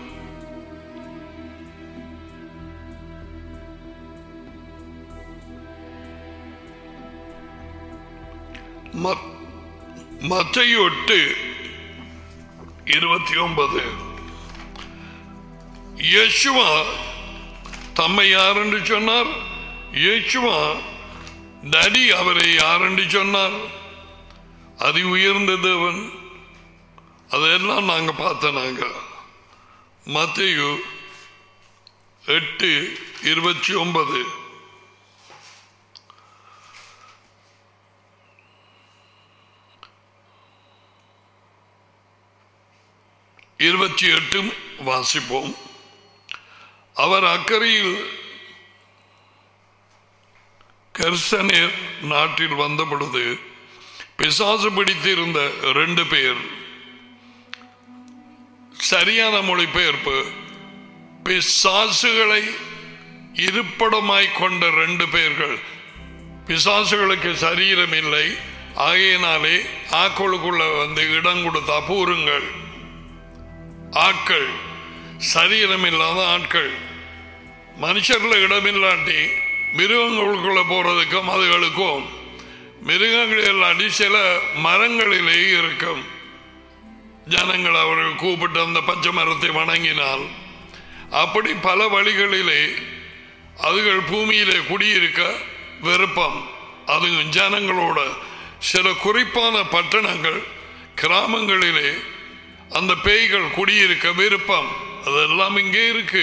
மற்றையொட்டு இருபத்தி ஒன்பது யேசுவா தம்மை யார் என்று சொன்னார் யேசுவா நடி அவரை யார் என்று சொன்னார் அதி உயர்ந்த தேவன் அதெல்லாம் நாங்க பார்த்த நாங்க மத்தையு எட்டு இருபத்தி ஒன்பது இருபத்தி எட்டும் வாசிப்போம் அவர் அக்கறையில் கர்சனேர் நாட்டில் வந்த பொழுது பிசாசு பிடித்திருந்த ரெண்டு பேர் சரியான மொழிபெயர்ப்பு பிசாசுகளை இருப்படமாய் கொண்ட ரெண்டு பேர்கள் பிசாசுகளுக்கு சரீரம் இல்லை ஆகையினாலே ஆக்களுக்குள்ள வந்து இடம் கொடுத்தா பூருங்கள் ஆட்கள் சரீரம் இல்லாத ஆட்கள் மனுஷர்ல இடமில்லாட்டி மிருகங்களுக்குள்ள போறதுக்கும் அதுகளுக்கும் மிருகங்கள் இல்லாட்டி சில மரங்களிலே இருக்கும் ஜனங்கள் அவர்கள் கூப்பிட்டு அந்த பச்சை மரத்தை வணங்கினால் அப்படி பல வழிகளிலே அதுகள் பூமியிலே குடியிருக்க விருப்பம் அதுவும் ஜனங்களோட சில குறிப்பான பட்டணங்கள் கிராமங்களிலே அந்த பேய்கள் குடியிருக்க விருப்பம் அதெல்லாம் இங்கே இருக்கு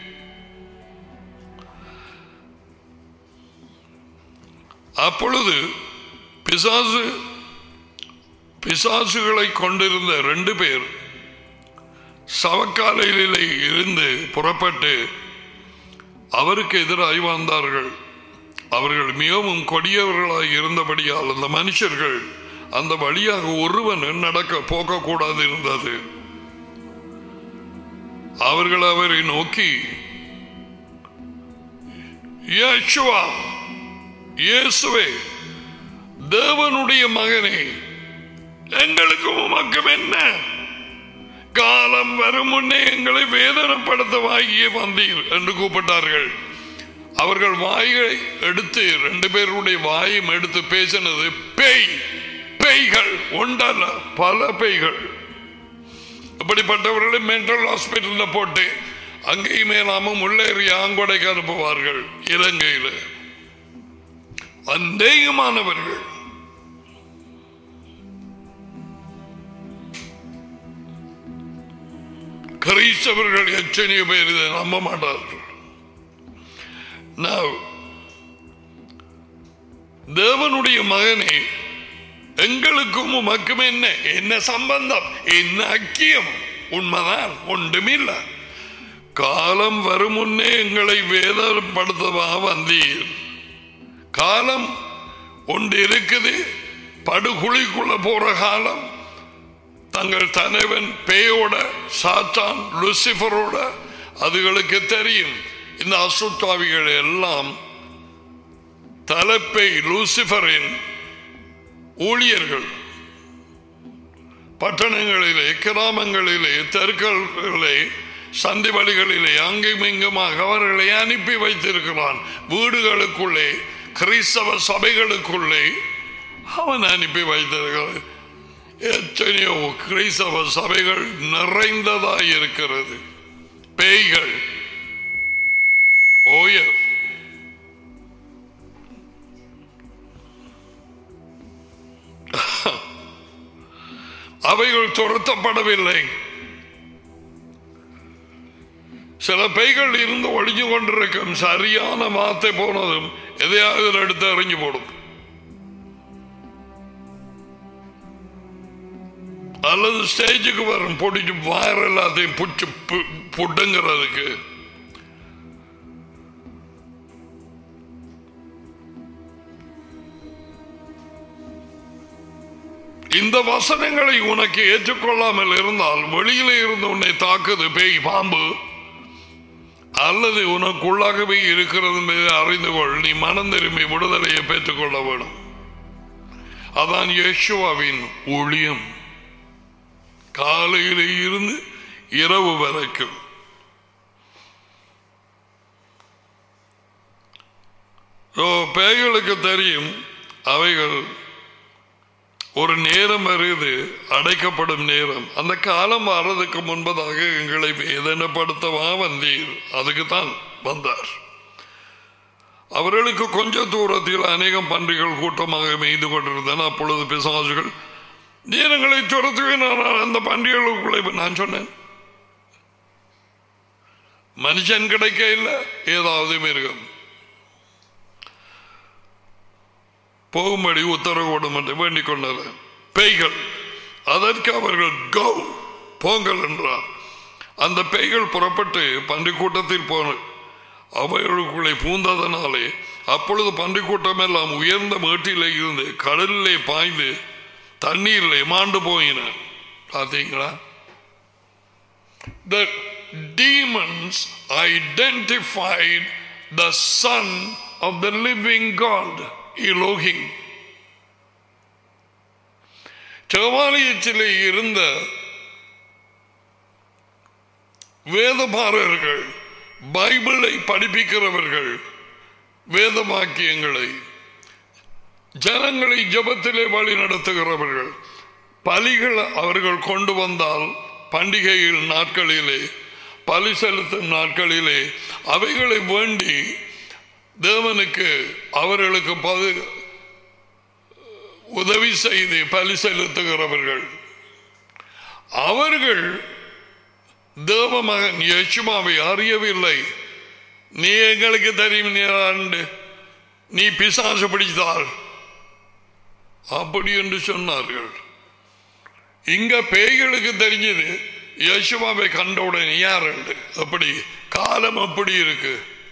அப்பொழுது பிசாசு பிசாசுகளை கொண்டிருந்த ரெண்டு பேர் சவக்காலையிலே இருந்து புறப்பட்டு அவருக்கு எதிராய் வந்தார்கள் அவர்கள் மிகவும் கொடியவர்களாய் இருந்தபடியால் அந்த மனுஷர்கள் அந்த வழியாக ஒருவன் நடக்க போகக்கூடாது இருந்தது அவர்கள் அவரை நோக்கி இயேசுவா இயேசுவே தேவனுடைய மகனே எங்களுக்கு உமக்கும் என்ன காலம் வரும் முன்னே எங்களை வேதனைப்படுத்த வாங்கிய வந்தீர் என்று கூப்பிட்டார்கள் அவர்கள் வாயை எடுத்து ரெண்டு பேருடைய வாயும் எடுத்து பேசினது பேய் பேய்கள் ஒன்றல்ல பல பேய்கள் இப்படிப்பட்டவர்களை மென்டல் ஹாஸ்பிட்டல்ல போட்டு அங்கேயும் மேலாமும் உள்ளேறி ஆங்கொடைக்கு அனுப்புவார்கள் இலங்கையில் அநேகமானவர்கள் கிறிஸ்தவர்கள் எத்தனையோ பேர் இதை நம்ப மாட்டார்கள் Now, தேவனுடைய மகனே எங்களுக்கும் உமக்கும் என்ன என்ன சம்பந்தம் என்ன அக்கியம் உண்மைதான் ஒன்றுமில்ல காலம் வரும் முன்னே எங்களை வேதப்படுத்தவா வந்தீர் காலம் ஒன்று இருக்குது படுகுழிக்குள்ள போற காலம் தங்கள் தலைவன் பேயோட சாத்தான் லுசிஃபரோட அதுகளுக்கு தெரியும் இந்த அசுத்தாவிகள் எல்லாம் தலைப்பை லூசிஃபரின் ஊழியர்கள் பட்டணங்களிலே கிராமங்களிலே தெருக்களிலே சந்தி வழிகளிலே அங்கும் இங்குமாக அவர்களை அனுப்பி வைத்திருக்கிறான் வீடுகளுக்குள்ளே கிறிஸ்தவ சபைகளுக்குள்ளே அவன் அனுப்பி வைத்திருக்கிறான் எத்தனையோ கிறிஸ்தவ சபைகள் நிறைந்ததாய் இருக்கிறது பேய்கள் ஓய அவைகள் துரத்தப்படவில்லை சில பெய்கள் இருந்து ஒழிஞ்சு கொண்டிருக்கும் சரியான வார்த்தை போனதும் எதையாவது எடுத்து எறிஞ்சு போடும் அல்லது ஸ்டேஜுக்கு வரும் பொடிச்சு வயர் எல்லாத்தையும் புடிச்சு பு- புடுங்கிறதுக்கு இந்த வசனங்களை உனக்கு ஏற்றுக்கொள்ளாமல் இருந்தால் வெளியிலே இருந்து உன்னை தாக்குது பேய் பாம்பு அல்லது உனக்குள்ளாகவே இருக்கிறது மீது அறிந்து கொள் நீ மனம் திரும்பி விடுதலையை பெற்றுக்கொள்ள வேணும் அதான் யேசுவாவின் ஊழியம் காலையிலே இருந்து இரவு வரைக்கும் ஓ, பேய்களுக்கு தெரியும் அவைகள் ஒரு நேரம் வருது அடைக்கப்படும் நேரம் அந்த காலம் வர்றதுக்கு முன்பதாக எங்களை வேதனைப்படுத்தவா வந்தீர் அதுக்கு தான் வந்தார் அவர்களுக்கு கொஞ்ச தூரத்தில் அநேகம் பன்றிகள் கூட்டமாக மேய்ந்து கொண்டிருந்தன அப்பொழுது பிசாசுகள் நீரங்களை துரத்துவேன் ஆனால் அந்த பன்றிகளுக்குள்ளே நான் சொன்னேன் மனுஷன் கிடைக்க இல்லை ஏதாவது மிருகம் போகும்படி உத்தரவு கொடும் என்று வேண்டிக் கொண்டது பேய்கள் அதற்கு அவர்கள் கோ போங்கள் என்றார் அந்த பேய்கள் புறப்பட்டு பன்றி கூட்டத்தில் போன அவைகளுக்குள்ளே பூந்ததனாலே அப்பொழுது பன்றி கூட்டம் எல்லாம் உயர்ந்த மேட்டிலே இருந்து கடலிலே பாய்ந்து தண்ணீரிலே மாண்டு போயின பார்த்தீங்களா The demons identified the son of the living God, Elohim. தேவாலயத்திலே இருந்த வேதபாரர்கள் பைபிளை படிப்பிக்கிறவர்கள் வேதவாக்கியங்களை ஜனங்களை ஜபத்திலே வழி நடத்துகிறவர்கள் பலிகள் அவர்கள் கொண்டு வந்தால் பண்டிகையில் நாட்களிலே பலி செலுத்தும் நாட்களிலே அவைகளை வேண்டி தேவனுக்கு அவர்களுக்கு பது உதவி செய்து பலி செலுத்துகிறவர்கள் அவர்கள் தேவமகன் யேசுமாவை அறியவில்லை நீ எங்களுக்கு தெரியும் நீ ஆண்டு நீ பிசாசு பிடித்தால் அப்படி என்று சொன்னார்கள் இங்க பேய்களுக்கு தெரிஞ்சது யேசுவாவை கண்ட உடனே யார் என்று அப்படி காலம் அப்படி இருக்கு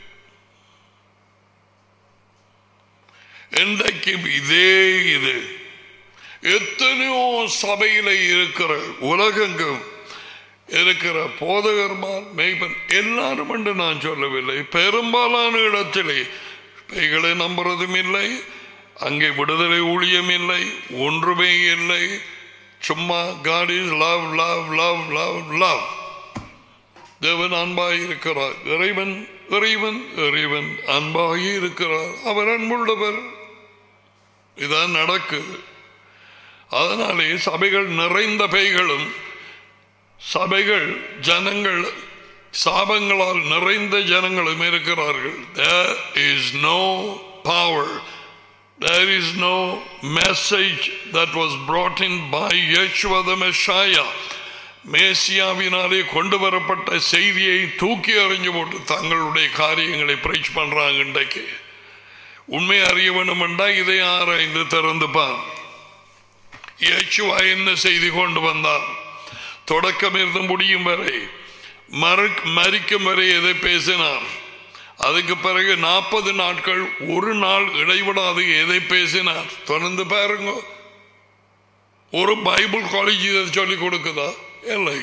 இன்றைக்கும் இதே இது எத்தனையோ சபையில இருக்கிற உலகெங்கும் இருக்கிற போதகர்மார் மெய்ப்பன் எல்லாரும் என்று நான் சொல்லவில்லை பெரும்பாலான இடத்திலே பேய்களை நம்புறதும் இல்லை அங்கே விடுதலை ஊழியம் இல்லை ஒன்றுமே இல்லை சும்மா God is love love love love love தேவன் அன்பாய் இருக்கிறார் இறைவன் இறைவன் இறைவன் அன்பாகி இருக்கிறார் அவர் அன்புள்ளவர் இதான் நடக்குது அதனாலே சபைகள் நிறைந்த பேய்களும் சபைகள் ஜனங்கள் சாபங்களால் நிறைந்த ஜனங்களும் இருக்கிறார்கள் there is no power there is no message that was brought in by Yeshua the Messiah மேசியாவினாலே கொண்டு வரப்பட்ட செய்தியை தூக்கி எறிஞ்சு போட்டு தங்களுடைய காரியங்களை பிரைச் பண்றாங்க இன்றைக்கு உண்மை அறிய வேண்டும் என்றால் இதை ஆராய்ந்து திறந்துப்பான் இயேசுவா என்ன செய்தி கொண்டு வந்தார் தொடக்கம் இருந்து முடியும் வரை மறு- மரிக்கும் வரை எதை பேசினார் அதுக்கு பிறகு நாற்பது நாட்கள் ஒரு நாள் இடைவிடாது எதை பேசினார் தொடர்ந்து பாருங்க ஒரு பைபிள் காலேஜ் இதை சொல்லிக் கொடுக்குதா இல்லை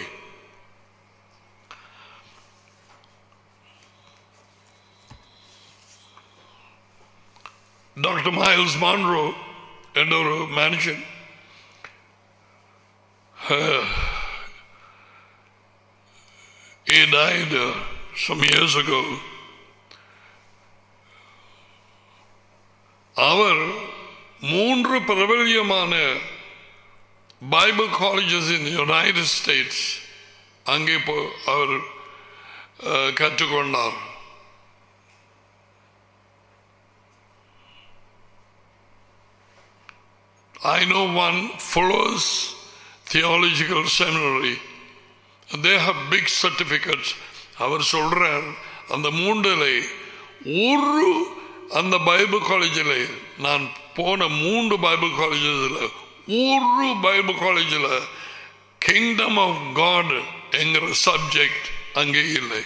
டாக்டர் மைல்ஸ் மான்ரோ என்ற ஒரு மனுஷன் He died uh, some years ago. அவர் மூன்று பிரபல்யமான Bible colleges in United States அங்கே போ அவர் அஹ், கற்றுக்கொண்டார் I know one Fuller's Theological Seminary. They have big certificates. அவர் சொல்றார் அந்த மூன்றில் ஒரு அந்த பைபிள் காலேஜில் நான் போன மூன்று பைபிள் காலேஜஸில் ஒரு பைபிள் காலேஜில் கிங்டம் ஆஃப் காட் என்கிற சப்ஜெக்ட் அங்கே இல்லை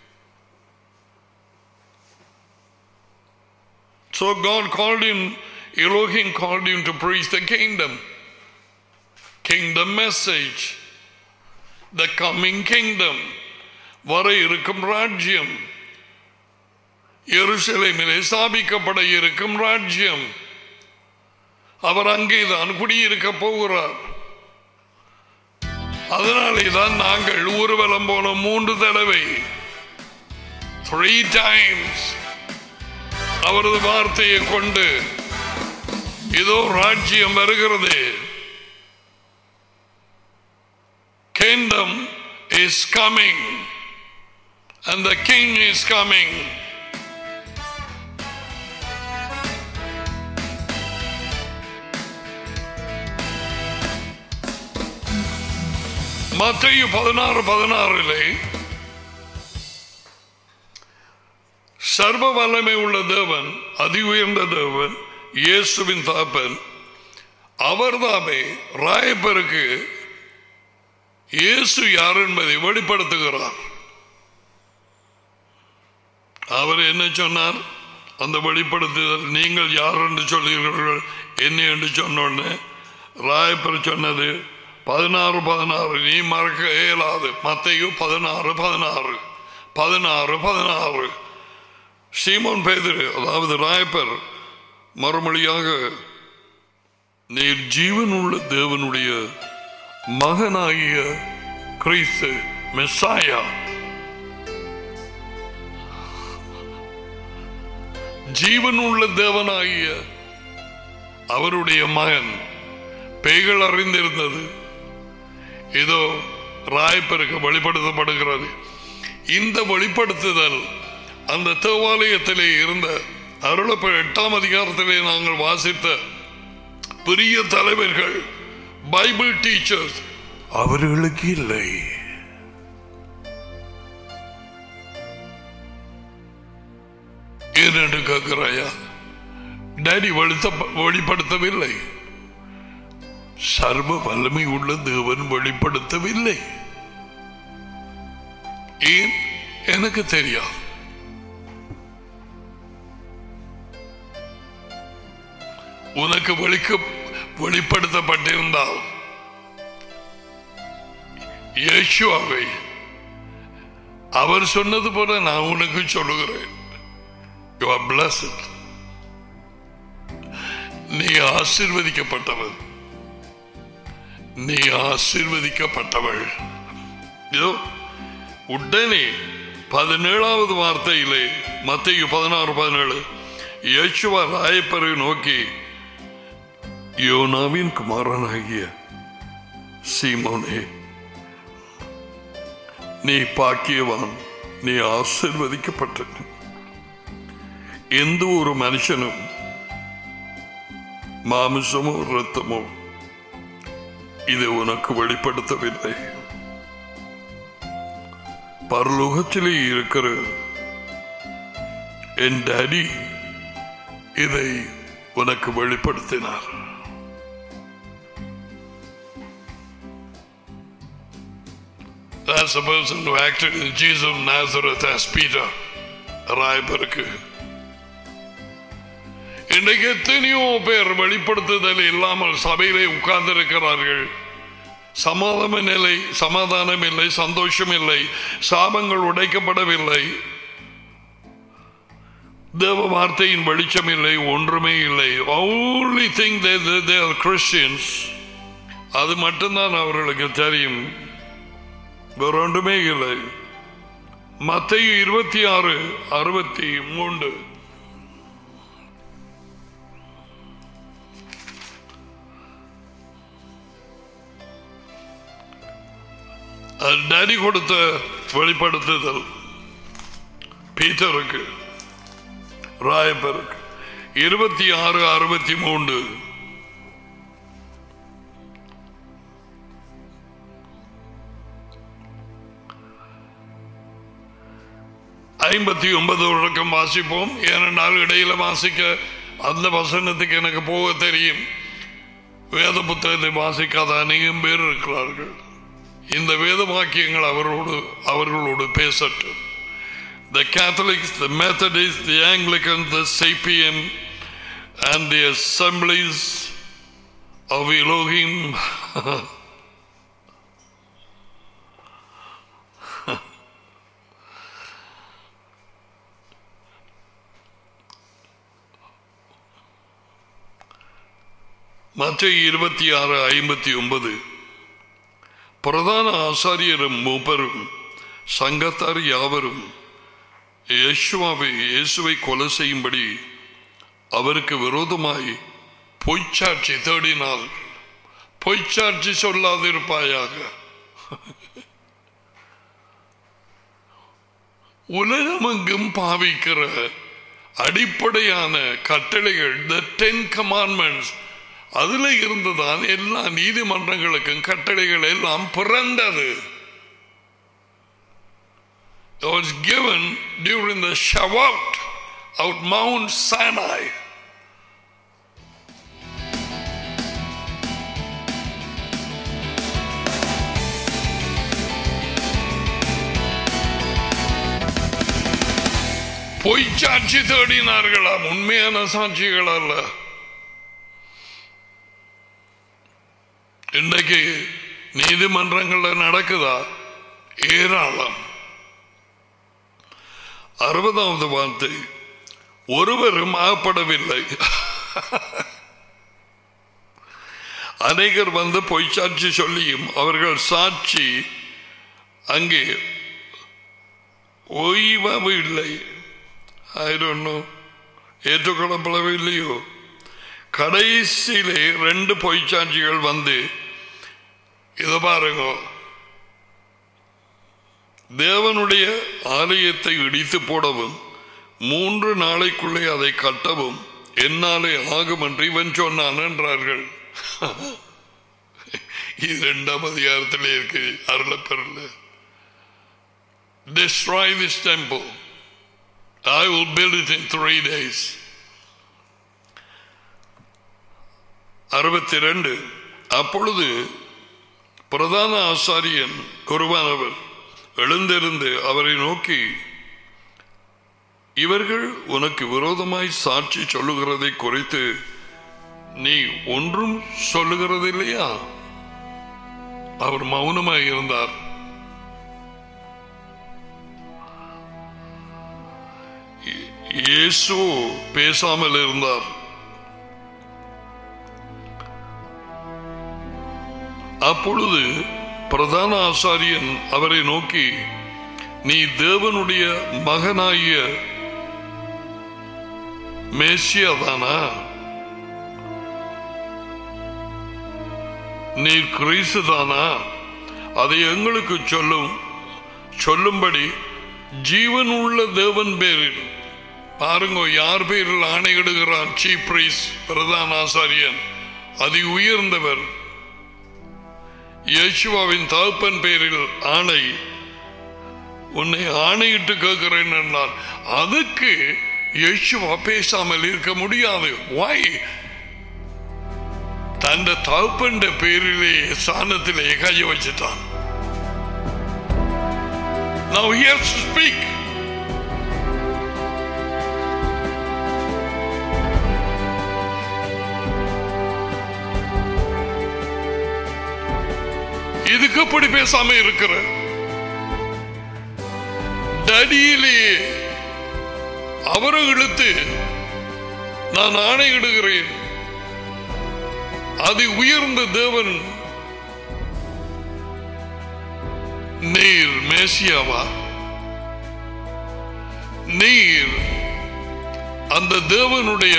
So God called him, Elohim called him to preach the kingdom. Kingdom message. The coming kingdom. வர இருக்கும் ராஜ்யம் எருசலேமிலே ஸ்தாபிக்கப்பட இருக்கும் ராஜ்யம் அவர் அங்கேதான் குடியிருக்க போகிறார் அதனாலே தான் நாங்கள் ஊர்வலம் போன மூன்று தடவை த்ரீ டைம்ஸ் அவரது வார்த்தையை கொண்டு இதோ ராஜ்யம் வருகிறது kingdom is coming and the king is coming மத்திய பதினாறு பதினாறிலே சர்வ வல்லமை உள்ள தேவன் அதி உயர்ந்த தேவன் இயேசுவின் தாப்பன் அவர்தாமே ராயப்பருக்கு இயேசு யார் என்பதை வெளிப்படுத்துகிறார் அவர் என்ன சொன்னார் அந்த வெளிப்படுத்துதல் நீங்கள் யார் என்று சொல்கிறீர்கள் என்ன என்று சொன்னோன்னு ராயப்பர் சொன்னது பதினாறு பதினாறு நீ மறக்க இயலாது மத்தையும் பதினாறு பதினாறு பதினாறு பதினாறு சீமோன் பேதிரு அதாவது ராயப்பர் மறுமொழியாக நீர் ஜீவனுள்ள தேவனுடைய மகனாகிய கிறிஸ்து மெஸ்ஸாயா ஜீவனுள்ள தேவனாகிய அவருடைய மகன் பேய்கள் அறிந்திருந்தது இதோ ராயப்பருக்கு வெளிப்படுத்தப்படுகிறது இந்த வெளிப்படுத்துதல் அந்த தேவாலயத்திலே இருந்த அருளப்ப எட்டாம் அதிகாரத்திலே நாங்கள் வாசித்த பெரிய தலைவர்கள் பைபிள் டீச்சர்ஸ் அவர்களுக்கு இல்லை ஏனென்று கேட்கிறாயா டேடி வெளுத்த வெளிப்படுத்தவில்லை சர்வ வல்லமை உள்ள தேவன் வெளிப்படுத்தவில்லை ஏன் எனக்கு தெரியாது உனக்கு வெளிக்க வெளிப்படுத்தப்பட்டிருந்தால் இயேசுவாவை அவர் சொன்னது போல நான் உனக்கு சொல்லுகிறேன் யூ ஆர் பிளஸ்ட் நீ ஆசீர்வதிக்கப்பட்டவன் நீ ஆசீர்வதிக்கப்பட்டவள் இதோ உடனே பதினேழாவது வார்த்தையிலே மத்திய பதினாறு பதினேழு யேசுவா ராயப்பரை நோக்கி யோனாவின் குமாரனாகிய சீமோனே நீ பாக்கியவான் நீ ஆசிர்வதிக்கப்பட்ட எந்த ஒரு மனுஷனும் மாமிசமோ ரத்தமோ இதை உனக்கு வெளிப்படுத்தவில்லை பரலோகத்திலே இருக்கிற என் டாடி இதை உனக்கு வெளிப்படுத்தினார் That's the person who acted in Jesus of Nazareth as Peter. ராயப்பருக்கு இன்றைக்கு எத்தனையோ பேர் வெளிப்படுத்துதல் இல்லாமல் சபையிலே உட்கார்ந்திருக்கிறார்கள் சமாதானம் இல்லை சமாதானம் இல்லை சந்தோஷம் இல்லை சாபங்கள் உடைக்கப்படவில்லை தேவ வார்த்தையின் வெளிச்சம் இல்லை ஒன்றுமே இல்லை only thing they, they, they are Christians அது மட்டும்தான் அவர்களுக்கு தெரியும் வேற ஒன்றுமே இல்லை மத்திய இருபத்தி ஆறு அறுபத்தி மூன்று டேடி கொடுத்த வெளிப்படுத்துதல் பீட்டருக்கு ராயப்பருக்கு இருபத்தி ஆறு அறுபத்தி மூன்று ஐம்பத்தி ஒன்பது வழக்கம் வாசிப்போம் ஏனென்றால் இடையில வாசிக்க அந்த வசனத்துக்கு எனக்கு போக தெரியும் வேத புத்தகத்தை வாசிக்காத அநேகம் பேர் இருக்கிறார்கள் இந்த வேத வாக்கியங்கள் அவரோடு அவர்களோடு பேசட்டும் the Catholics, the Methodists, the Anglicans, the Sapien, and the assemblies of Elohim. மற்ற இருபத்தி ஆறு ஐம்பத்தி ஒன்பது பிரதான ஆசாரியரும் மூப்பரும் சங்கத்தார் யாவரும் இயேசுவாவை இயேசுவை கொலை செய்யும்படி அவருக்கு விரோதமாய் பொய்ச்சாட்சி தேடினார் பொய்ச்சாட்சி சொல்லாதிருப்பாயாக உலகமெங்கும் பாவிக்கிற அடிப்படையான கட்டளைகள் த டென் கமாண்ட்மெண்ட்ஸ் அதுல இருந்துதான் எல்லா நீதிமன்றங்களுக்கும் கட்டளைகள் எல்லாம் பிறந்தது It was given during the Shavuot out Mount Sinai. பொய் சாட்சி தேடினார்களாம் உண்மையான சாட்சிகள் அல்ல இன்றைக்கு நீதிமன்றங்கள்ல நடக்குதா ஏராளம் அறுபதாவது வார்த்தை ஒருவரும் ஆகப்படவில்லை அநேகர் வந்து பொய் சாட்சி சொல்லியும் அவர்கள் சாட்சி அங்கே ஓய்வாவு இல்லை ஆயிரம் ஏற்றுக்கொள்ளப்படவில்லையோ கடைசியிலே ரெண்டு பொய்ச்சாட்சிகள் வந்து இதை பாருங்க தேவனுடைய ஆலயத்தை இடித்து போடவும் மூன்று நாளைக்குள்ளே அதை கட்டவும் என்னாலே ஆகும் என்று இவன் சொன்னான் என்றார்கள் இது இரண்டாம் அதிகாரத்தில் இருக்கு அருளப்பெறல destroy this temple I will build it in three days அறுபத்தி ரெண்டு அப்பொழுது பிரதான ஆசாரியன் குருவானவர் எழுந்திருந்து அவரை நோக்கி இவர்கள் உனக்கு விரோதமாய் சாட்சி சொல்லுகிறதை குறித்து நீ ஒன்றும் சொல்லுகிறது இல்லையா அவர் மௌனமாய் இருந்தார் இயேசு பேசாமல் இருந்தார் அப்பொழுது பிரதான ஆசாரியன் அவரை நோக்கி நீ தேவனுடைய மகனாகிய மேசியாதானா நீ கிறிஸ்துதானா அதை எங்களுக்கு சொல்லும் சொல்லும்படி ஜீவன் உள்ள தேவன் பேரில் பாருங்க யார் பேரில் ஆணையிடுகிறார் சீப் பிரைஸ் பிரதான ஆசாரியன் அதி உயர்ந்தவர் யேசுவாவின் தகப்பன் பேரில் ஆணை உன்னை ஆணையிட்டு கேட்கிறேன் என்றார் அதுக்கு யேசுவா பேசாமல் இருக்க முடியாது வாய் தந்த தகப்பன் பேரிலே சாணத்திலே கைய வச்சுட்டான் Now he has to speak. இதுக்கு எப்படி பேசாம இருக்கிற டடியிலேயே அவரை இழுத்து நான் ஆணையிடுகிறேன் அது உயர்ந்த தேவன் நீர் மேசியாவா நீர் அந்த தேவனுடைய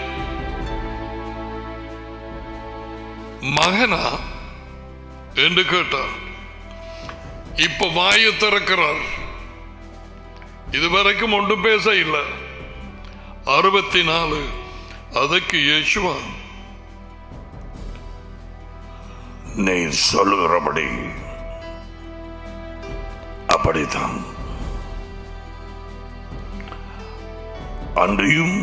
மகனா என்று கேட்டார் இப்ப வாயை திறக்கிறார் இதுவரைக்கும் ஒன்றும் பேச இல்லை அறுபத்தி நாலு அதற்கு இயேசுவா நீ சொல்லுகிறபடி அப்படித்தான் அன்றியும்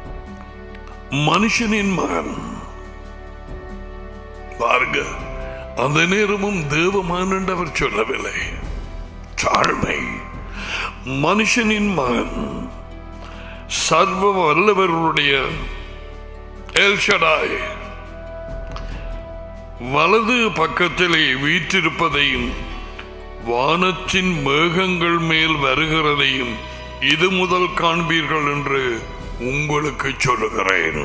மனுஷனின் மகன் பாருங்க அந்த நேரமும் தேவமான் என்று அவர் சொல்லவில்லை தாழ்மை மனுஷனின் மகன் சர்வ வல்லவருடைய எல்ஷடாய் வலது பக்கத்திலே வீற்றிருப்பதையும் வானத்தின் மேகங்கள் மேல் வருகிறதையும் இது முதல் காண்பீர்கள் என்று உங்களுக்கு சொல்லுகிறேன்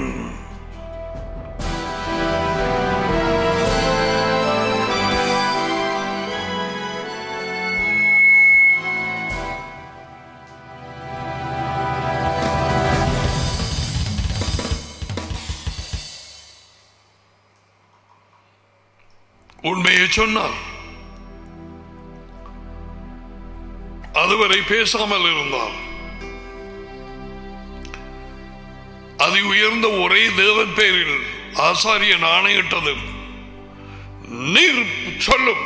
உண்மையை சொன்னார் அதுவரை பேசாமல் இருந்தார் அது உயர்ந்த ஒரே தேவன் பேரில் ஆசாரியன் ஆணையிட்டது நீர் சொல்லும்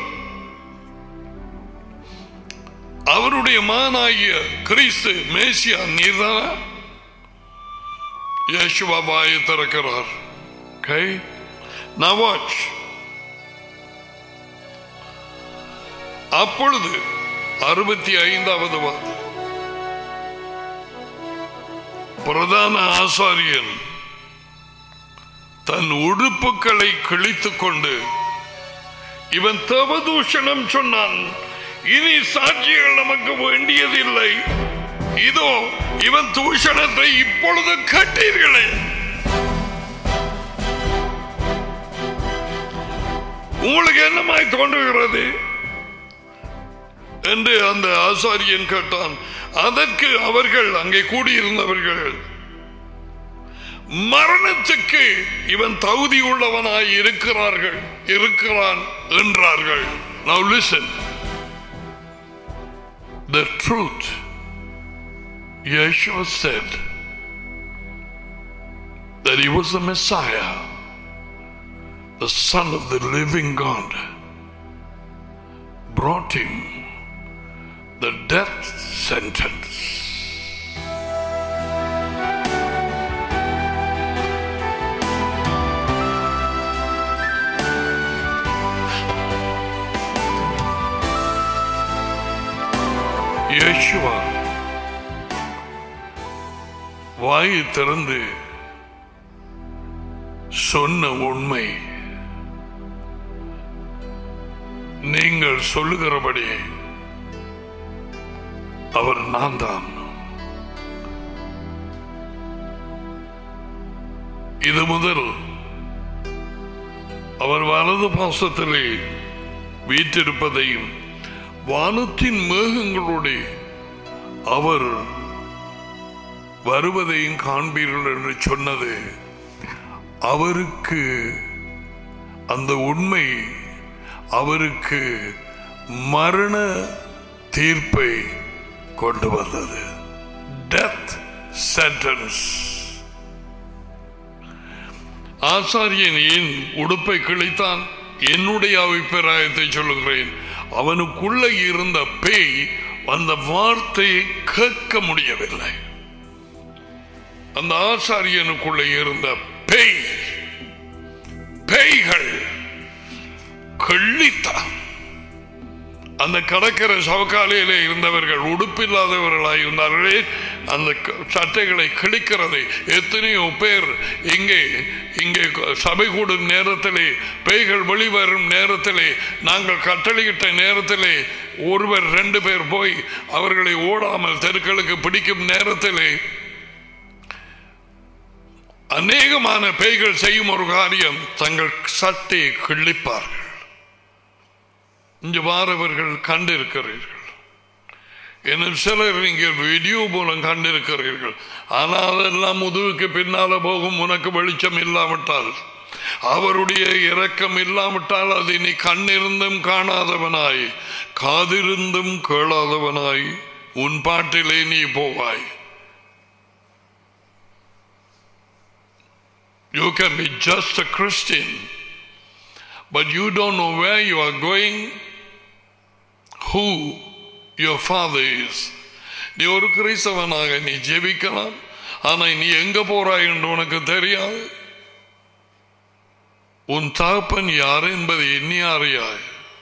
அவருடைய மகனாகிய கிறிஸ்து மேசியா நீர்தானா யேசுவா வாயை திறக்கிறார் கை நான் வாட்ச் அப்பொழுது அறுபத்தி ஐந்தாவது வார்த்தை பிரதான ஆசாரியன் தன் உடுப்புகளை கிழித்துக் கொண்டு இவன் தவதூஷணம் சொன்னான் இனி சாட்சிகள் நமக்கு வேண்டியதில்லை இதோ இவன் தூஷணத்தை இப்பொழுது கட்டீர்களே உங்களுக்கு என்னமாய் தோன்றுகிறது என்று அந்த ஆசாரியன் கேட்டான் அதற்கு அவர்கள் அங்கே கூடியிருந்தவர்கள் மரணத்துக்கு இவன் தகுதி உள்ளவனாய் இருக்கிறார்கள் இருக்கிறான் என்றார்கள் Now listen. The truth Yeshua said that he was the Messiah, the Son of the living God, brought him the death sentence. Yeshua வாயை திறந்து சொன்ன உண்மை நீங்கள் சொல்லுகிறபடி அவர் நான் தான் இது முதல் அவர் வலது பாசத்திலே வீற்றிருப்பதையும் வானத்தின் மேகங்களோடு அவர் வருவதையும் காண்பீர்கள் என்று சொன்னது அவருக்கு அந்த உண்மை அவருக்கு மரண தீர்ப்பை கொண்டு வந்தது டெத் சென்டென்ஸ் ஆசாரியன் ஏன் உடுப்பை கிழித்தான் என்னுடைய அபிப்பிராயத்தை சொல்லுகிறேன் அவனுக்குள்ள இருந்த பேய் அந்த வார்த்தையை கேட்க முடியவில்லை அந்த ஆசாரியனுக்குள்ள இருந்த பேய் பேய்கள் கிள்ளித்தான் அந்த கடற்கரை சவக்காலையிலே இருந்தவர்கள் உடுப்பில்லாதவர்களாய் இருந்தார்களே அந்த க- சட்டைகளை கிழிக்கிறது எத்தனையோ பேர் இங்கே இங்கே சபை கூடும் நேரத்திலே பேய்கள் வெளிவரும் நேரத்திலே நாங்கள் கட்டளையிட்ட நேரத்திலே ஒருவர் ரெண்டு பேர் போய் அவர்களை ஓடாமல் தெருக்களுக்கு பிடிக்கும் நேரத்திலே அநேகமான பேய்கள் செய்யும் ஒரு காரியம் தங்கள் சட்டையை கிழிப்பார்கள் இங்கு வாரவர்கள் கண்டிருக்கிறீர்கள் இன்னும் சிலர் நீங்கள் வீடியோ மூலம் கண்டிருக்கிறீர்கள் ஆனால் அதெல்லாம் முதுகுக்கு பின்னால போகும் உனக்கு வெளிச்சம் இல்லாவிட்டால் அவருடைய இரக்கம் இல்லாவிட்டால் அது நீ கண்ணிருந்தும் காணாதவனாய் காதிருந்தும் கேளாதவனாய் உன் பாட்டிலே நீ போவாய் You can be just a Christian, but you don't know where you are going, who your father is. நீ ஒரு கிறிஸ்தவனாக நீ ஜெபிக்கலாம் ஆனா நீ எங்க போறாய் என்று உனக்கு தெரியாது உன் தகப்பன் யார் என்பதை எண்ணி அறியாய்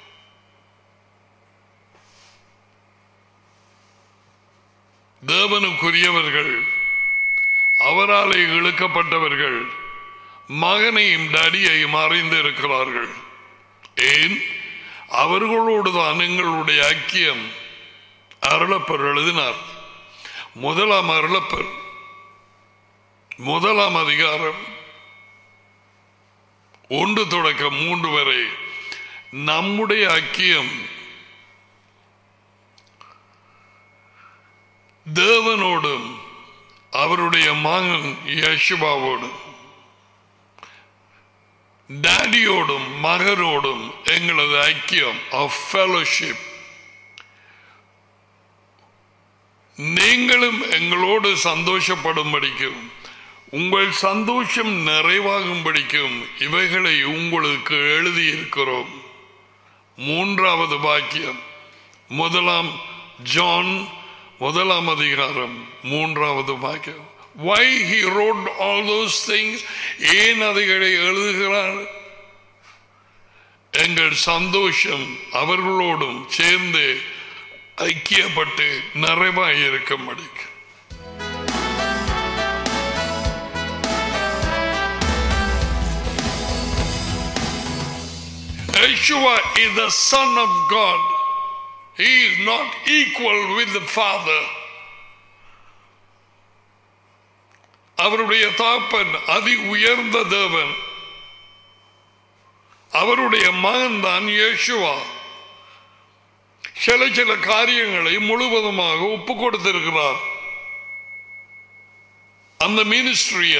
தேவனுக்குரியவர்கள் அவராலே இழுக்கப்பட்டவர்கள் மகனையும் டடியையும் அறிந்து இருக்கிறார்கள் ஏன் அவர்களோடு தான் எங்களுடைய ஐக்கியம் அருளப்பர் எழுதினார் முதலாம் அருளப்பர் முதலாம் அதிகாரம் ஒன்று தொடக்கம் மூன்று வரை நம்முடைய ஐக்கியம் தேவனோடும் அவருடைய மகன் யசுபாவோடும் டாடியோடும் மகனோடும் எங்களது ஐக்கியம் ஆஃப் ஃபெலோஷிப் நீங்களும் எங்களோடு சந்தோஷப்படும்படிக்கும் உங்கள் சந்தோஷம் நிறைவாகும்படிக்கும் இவைகளை உங்களுக்கு எழுதியிருக்கிறோம் மூன்றாவது பாக்கியம் முதலாம் ஜான் முதலாம் அதிகாரம் மூன்றாவது பாக்கியம் why he wrote all those things ஏன் அதைகளை எழுதுகிறார் எங்கள் சந்தோஷம் அவர்களோடும் சேர்ந்து ஐக்கியப்பட்டு நிறைவாய் இருக்கும்படி Yeshua is the Son of God. He is not equal with the Father. அவருடைய தாப்பன் அதி உயர்ந்த தேவன் அவருடைய மகன் தான் யேசுவா சில சில காரியங்களை முழுவதுமாக ஒப்பு கொடுத்திருக்கிறார் அந்த மினிஸ்ட்ரிய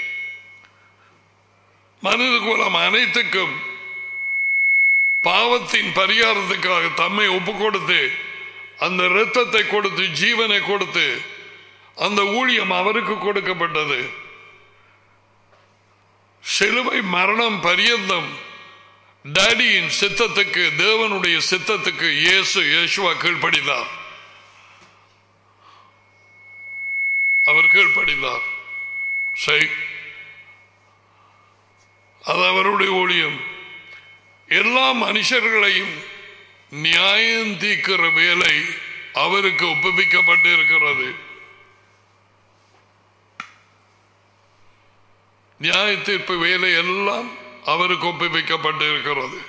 மனித குலம் அனைத்துக்கும் பாவத்தின் பரிகாரத்துக்காக தம்மை ஒப்பு கொடுத்து அந்த இரத்தத்தை கொடுத்து ஜீவனை கொடுத்து அந்த ஊழியம் அவருக்கு கொடுக்கப்பட்டது சிலுவை மரணம் பரியந்தம் டாடியின் சித்தத்துக்கு தேவனுடைய சித்தத்துக்கு இயேசு இயேசுவா கீழ்ப்படிந்தார் அவர் கீழ்ப்படிந்தார் சரி அது அவருடைய ஊழியம் எல்லா மனுஷர்களையும் நியாயம் தீர்க்கிற வேலை அவருக்கு ஒப்புவிக்கப்பட்டு இருக்கிறது நியாய தீர்ப்பு வேலை எல்லாம் அவருக்கு ஒப்புவிக்கப்பட்டு இருக்கிறது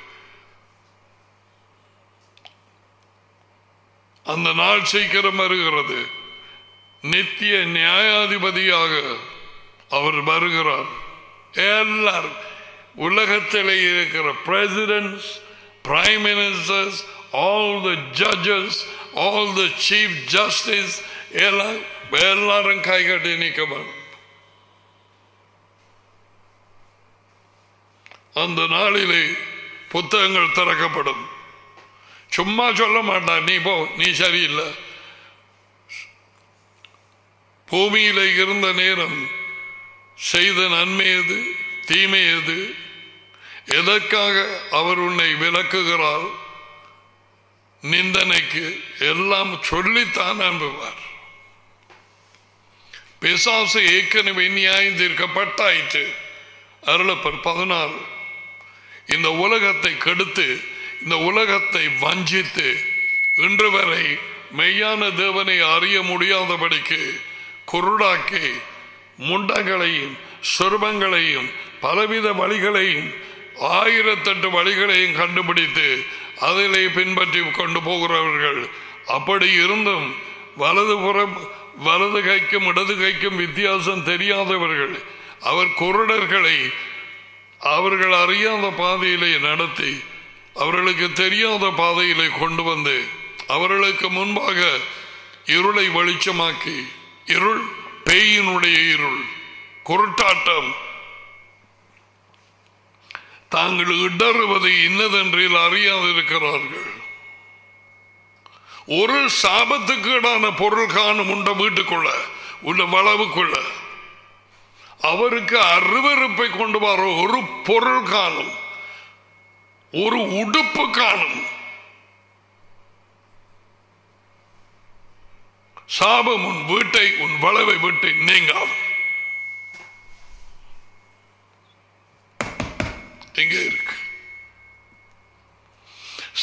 அந்த நாள் சீக்கிரம் வருகிறது நித்திய நியாயாதிபதியாக அவர் வருகிறார் எல்லாரும் உலகத்தில் இருக்கிற presidents prime ministers all the judges all the chief justice எல்லாம் எல்லாரும் கை கட்டி நிற்கப்படும் அந்த நாளிலே புத்தகங்கள் திறக்கப்படும் சும்மா சொல்ல மாட்டான் நீ போ நீ சரியில்லை பூமியில இருந்த நேரம் செய்த நன்மை எது தீமை எது எதற்காக அவர் உன்னை விளக்குகிறார் நிந்தனைக்கு எல்லாம் சொல்லித்தான் அனுப்புவார் பிசாசு ஏற்கனவே நியாயம் தீர்க்கப்பட்டாயிற்று அருளப்பர் பதினாறு இந்த உலகத்தை கெடுத்து இந்த உலகத்தை வஞ்சித்து இன்று வரை மெய்யான தேவனை அறிய முடியாதபடிக்கு குருடாக்கி முண்டங்களையும் சொர்பங்களையும் பலவித வழிகளையும் ஆயிரத்தெட்டு வழிகளையும் கண்டுபிடித்து அதிலே பின்பற்றி கொண்டு போகிறவர்கள் அப்படி இருந்தும் வலதுபுறம் வலது கைக்கும் இடது கைக்கும் வித்தியாசம் தெரியாதவர்கள் அவர் குருடர்களை அவர்கள் அறியாத பாதையிலே நடத்தி அவர்களுக்கு தெரியாத பாதையிலே கொண்டு வந்து அவர்களுக்கு முன்பாக இருளை வெளிச்சமாக்கி இருள் பேயினுடைய இருள் குருட்டாட்டம் தாங்கள் இடறுவது இன்னதென்றில் அறியாதிருக்கிறார்கள் ஒரு சாபத்துக்கீடான பொருள் காணும் உண்ட வீட்டுக்குள்ள உள்ள வளவுக்குள்ள அவருக்கு அருவருப்பை கொண்டு வர ஒரு பொருள் காணும் ஒரு உடுப்பு காணும் சாபம் உன் வீட்டை உன் வளவை விட்டு நீங்காது இங்க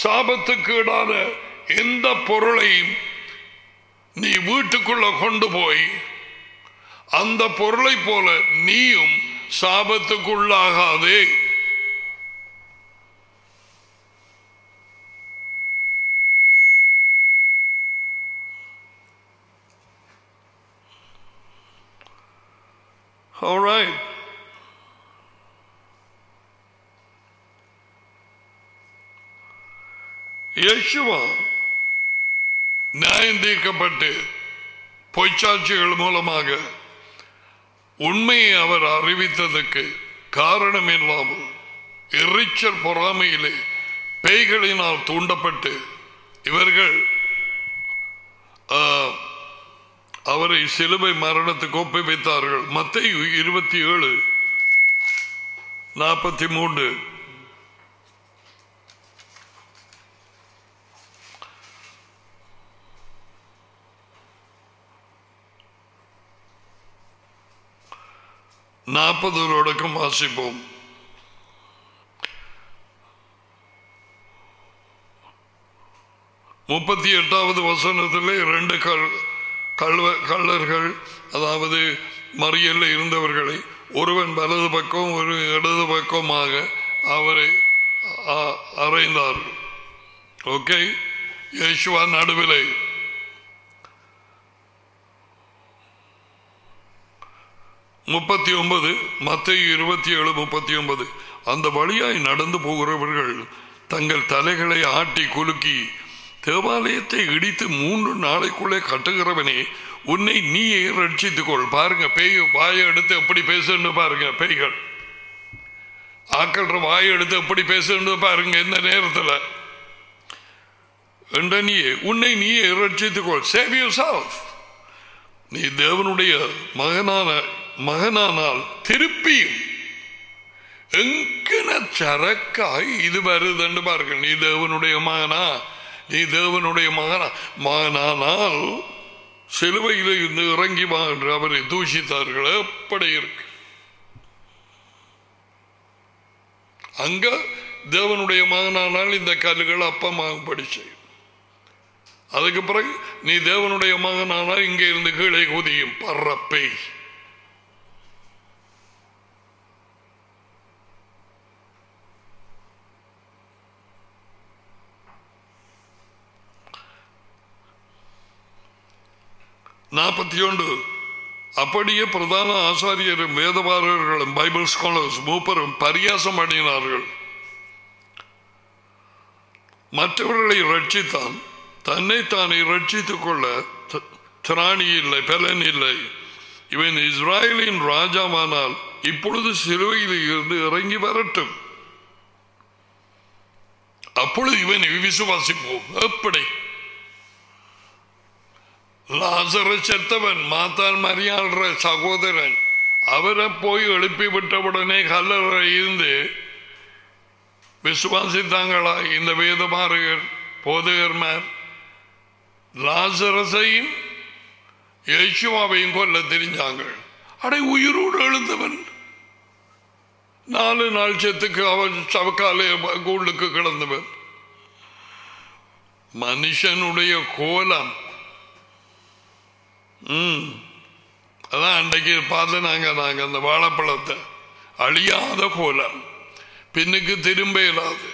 சாபத்துக்கீடான எந்த பொருளையும் நீ வீட்டுக்குள்ள கொண்டு போய் அந்த பொருளை போல நீயும் சாபத்துக்குள்ளாகாதே All right. யேசுவா நியாயம் தீர்க்கப்பட்டு பொய்ச்சாட்சிகள் மூலமாக உண்மையை அவர் அறிவித்ததற்கு காரணம் இல்லாமல் எரிச்சல் பொறாமையிலே பேய்களினால் தூண்டப்பட்டு இவர்கள் ஆ, அவரை சிலுவை மரணத்துக்கு ஒப்புவித்தார்கள் மத்திய இருபத்தி ஏழு நாற்பத்தி மூன்று நாற்பது தொடக்கம் வாசிப்போம் முப்பத்தி எட்டாவது வசனத்திலே இரண்டு கல் கல்வ கள்ளர்கள் அதாவது மறியல்ல இருந்தவர்களை ஒருவன் வலது பக்கம் ஒரு இடது பக்கமாக அவரை அ- அறைந்தார்கள் ஓகே யேசுவா நடுவிலே முப்பத்தி ஒன்பது மத்திய இருபத்தி ஏழு முப்பத்தி ஒன்பது அந்த வழியாய் நடந்து போகிறவர்கள் தங்கள் தலைகளை ஆட்டி குலுக்கி தேவாலயத்தை இடித்து மூன்று நாளைக்குள்ளே கட்டுகிறவனே உன்னை நீயே ரட்சித்துக் கொள் பாருங்க பேய் வாயை எடுத்து எப்படி பேசுன்னு பாருங்க பேய்கள் ஆக்கள்ற வாயை எடுத்து எப்படி பேசுன்னு பாருங்க இந்த நேரத்தில் என்ற நீயே உன்னை நீயே ரட்சித்துக் கொள் சேவ் யூ நீ தேவனுடைய மகனான மகனானால் திருப்பியும் எங்கன சரக்காய் இது வருதுன்னு பாருங்க நீ தேவனுடைய மகனா நீ தேவனுடைய மகனா மகனானால் சிலுவையில் இருந்து இறங்கி வா என்று அவரை தூஷித்தார்கள் எப்படி இருக்கு அங்க தேவனுடைய மகனானால் இந்த கல்லுகள் அப்பமாகும்படி செய்யும் அதுக்கு பிறகு நீ தேவனுடைய மகனானால் இங்கே இருந்து கீழே குதியும் பறப்பை நாற்பத்தி ஒன்று அப்படியே பிரதான ஆசாரியரும் வேதபாரர்களும் பைபிள் ஸ்காலர்ஸ் மூப்பரும் பரியாசம் பண்ணினார்கள் மற்றவர்களை ரட்சித்தான் தன்னை தானே ரட்சித்துக் கொள்ள த- திராணி இல்லை பலன் இல்லை இவன் இஸ்ராயலின் ராஜாவானால் இப்பொழுது சிலுவையில் இருந்து இறங்கி வரட்டும் அப்பொழுது இவன் விசுவாசிப்போம் எப்படி லாசர செத்தவன் மாத்தால் மரியாள்ற சகோதரன் அவரை போய் எழுப்பி விட்டவுடனே கல்லறை இருந்து விசுவாசித்தாங்களா இந்த வேதமாறுகர் போதகர்மார் லாசரசையும் யேசுவாவையும் கொல்ல தெரிஞ்சாங்க அடை உயிரோடு எழுந்தவன் நாலு நாள் செத்துக்கு அவன் சவக்காலே கூண்டுக்கு கிடந்தவன் மனுஷனுடைய கோலம் ம் அதான் அன்றைக்கு பார்த்து நாங்க நாங்க அந்த வாழைப்பழத்தை அழியாத கோலம் பின்னுக்கு திரும்ப இயலாது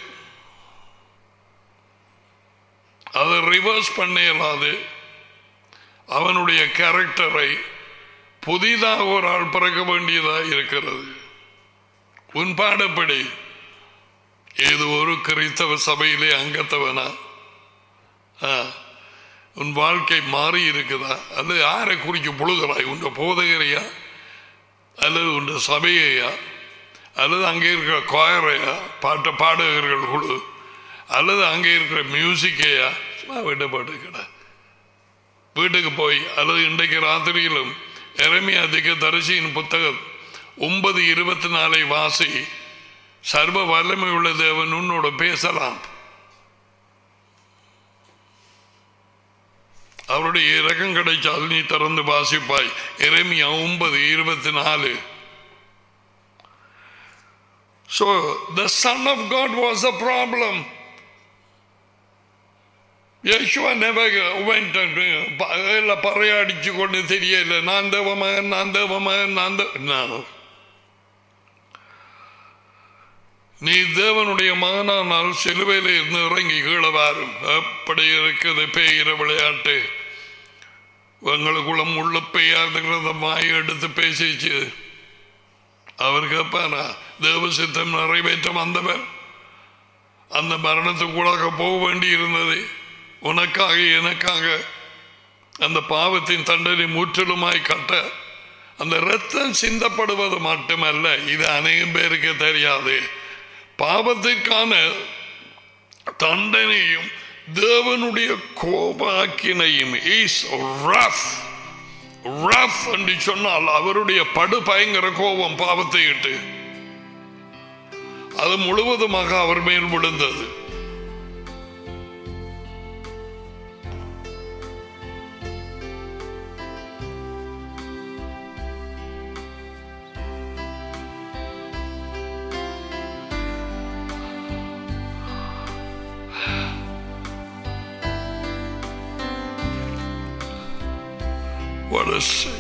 அதை ரிவர்ஸ் பண்ண இயலாது அவனுடைய கேரக்டரை புதிதாக ஒரு ஆள் பிறக்க வேண்டியதாக இருக்கிறது உன் பாடப்படி ஏதோ ஒரு கிறிஸ்தவ சபையிலே அங்கத்தவனா ஆ, உன் வாழ்க்கை மாறி இருக்குதா அல்லது யாரை குறிக்க புழுகிறாய் உன் போதகரையா அல்லது உன் சபையையா அல்லது அங்கே இருக்கிற கோயரையா பாட்ட பாடகர்கள் குழு அல்லது அங்கே இருக்கிற மியூசிக்கையா சும்மா விட்டு பாட்டுக்கடா வீட்டுக்கு போய் அல்லது இன்றைக்கு ராத்திரியிலும் எரமியா திக்க தரிசியின் புத்தகம் ஒன்பது இருபத்தி நாலை வாசி சர்வ வல்லமை உள்ள தேவன் உன்னோட பேசலாம் அவருடைய இரக்கம் கிடைச்சால் நீ திறந்து வாசிப்பாய் எரேமியா ஒன்பது இருபத்தி நாலு So the Son of God was a problem. Jeshua never went and, uh, എല്ലാം പറയടിച്ചു കൊണ്ട് ശരിയല്ല ഞാൻ ദേവമകൻ ഞാൻ ദേവമകൻ ഞാൻ ദേ- No. நீ தேவனுடைய மகனானால் சிலுவையில் இருந்து இறங்கி கீழே வாரும் எப்படி இருக்குது பேயிற விளையாட்டு உங்களுக்குள்ள முள்ள பெய்யாதுங்கிறத மாய எடுத்து பேசிச்சு அவர் கேட்பாரா தேவ சித்தம் நிறைவேற்ற வந்தவர் அந்த மரணத்துக்குள்ளாக போக வேண்டி இருந்தது உனக்காக எனக்காக அந்த பாவத்தின் தண்டனை முற்றிலுமாய் கட்ட அந்த ரத்தம் சிந்தப்படுவது மட்டுமல்ல இது அநேகம் பேருக்கு தெரியாது பாவத்திற்கான தண்டனையும் தேவனுடைய கோபாக்கினையும் இஸ் ரஃப் ரஃப் என்று சொன்னால் அவருடைய படு பயங்கர கோபம் பாவத்தை இட்டு அது முழுவதுமாக அவர் மேல் விழுந்தது What a shame.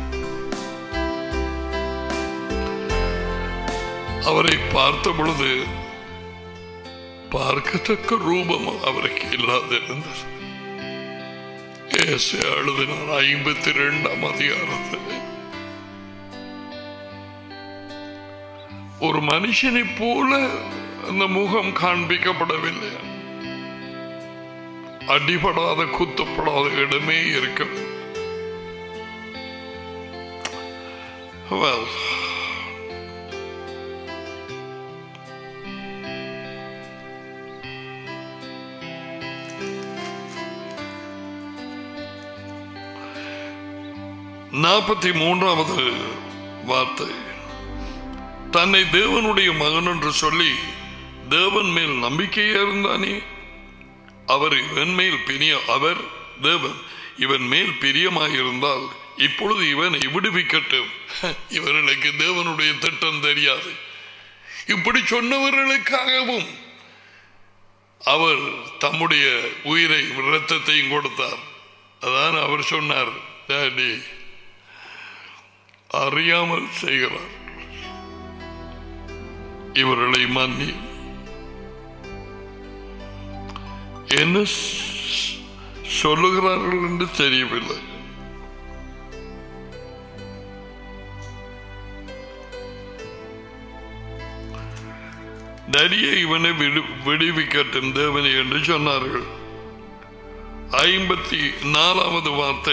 அவரை பார்த்த பொழுது பார்க்கத்தக்க ரூபம் அவருக்கு இல்லாதிருந்தது ஏசு எழுதினார் ஐம்பத்தி ரெண்டாம் அதிகாரத்தில் ஒரு மனுஷனை போல அந்த முகம் காண்பிக்கப்படவில்லை அடிபடாத குத்தப்படாத இடமே இருக்கவில்லை Well, நாற்பத்தி மூன்றாவது வார்த்தை தன்னை தேவனுடைய மகன் என்று சொல்லி தேவன் மேல் நம்பிக்கையே இருந்தானே அவர் இவன் மேல் பிரிய அவர் தேவன் இவன் மேல் பிரியமாயிருந்தால் இப்பொழுது இவனை விடுவிக்கட்டும் இவர்களுக்கு தேவனுடைய திட்டம் தெரியாது இப்படி சொன்னவர்களுக்காகவும் அவர் தம்முடைய உயிரை இரத்தத்தையும் கொடுத்தார் அதான் அவர் சொன்னார் "டாடி, அறியாமல் செய்கிறார் இவர்களை மன்னி என்ன ஸ்- சொல்லுகிறார்கள் என்று தெரியவில்லை நரிய இவனை விடு விடுவிக்கட்டும் தேவனை என்று சொன்னார்கள் ஐம்பத்தி நாலாவது வார்த்தை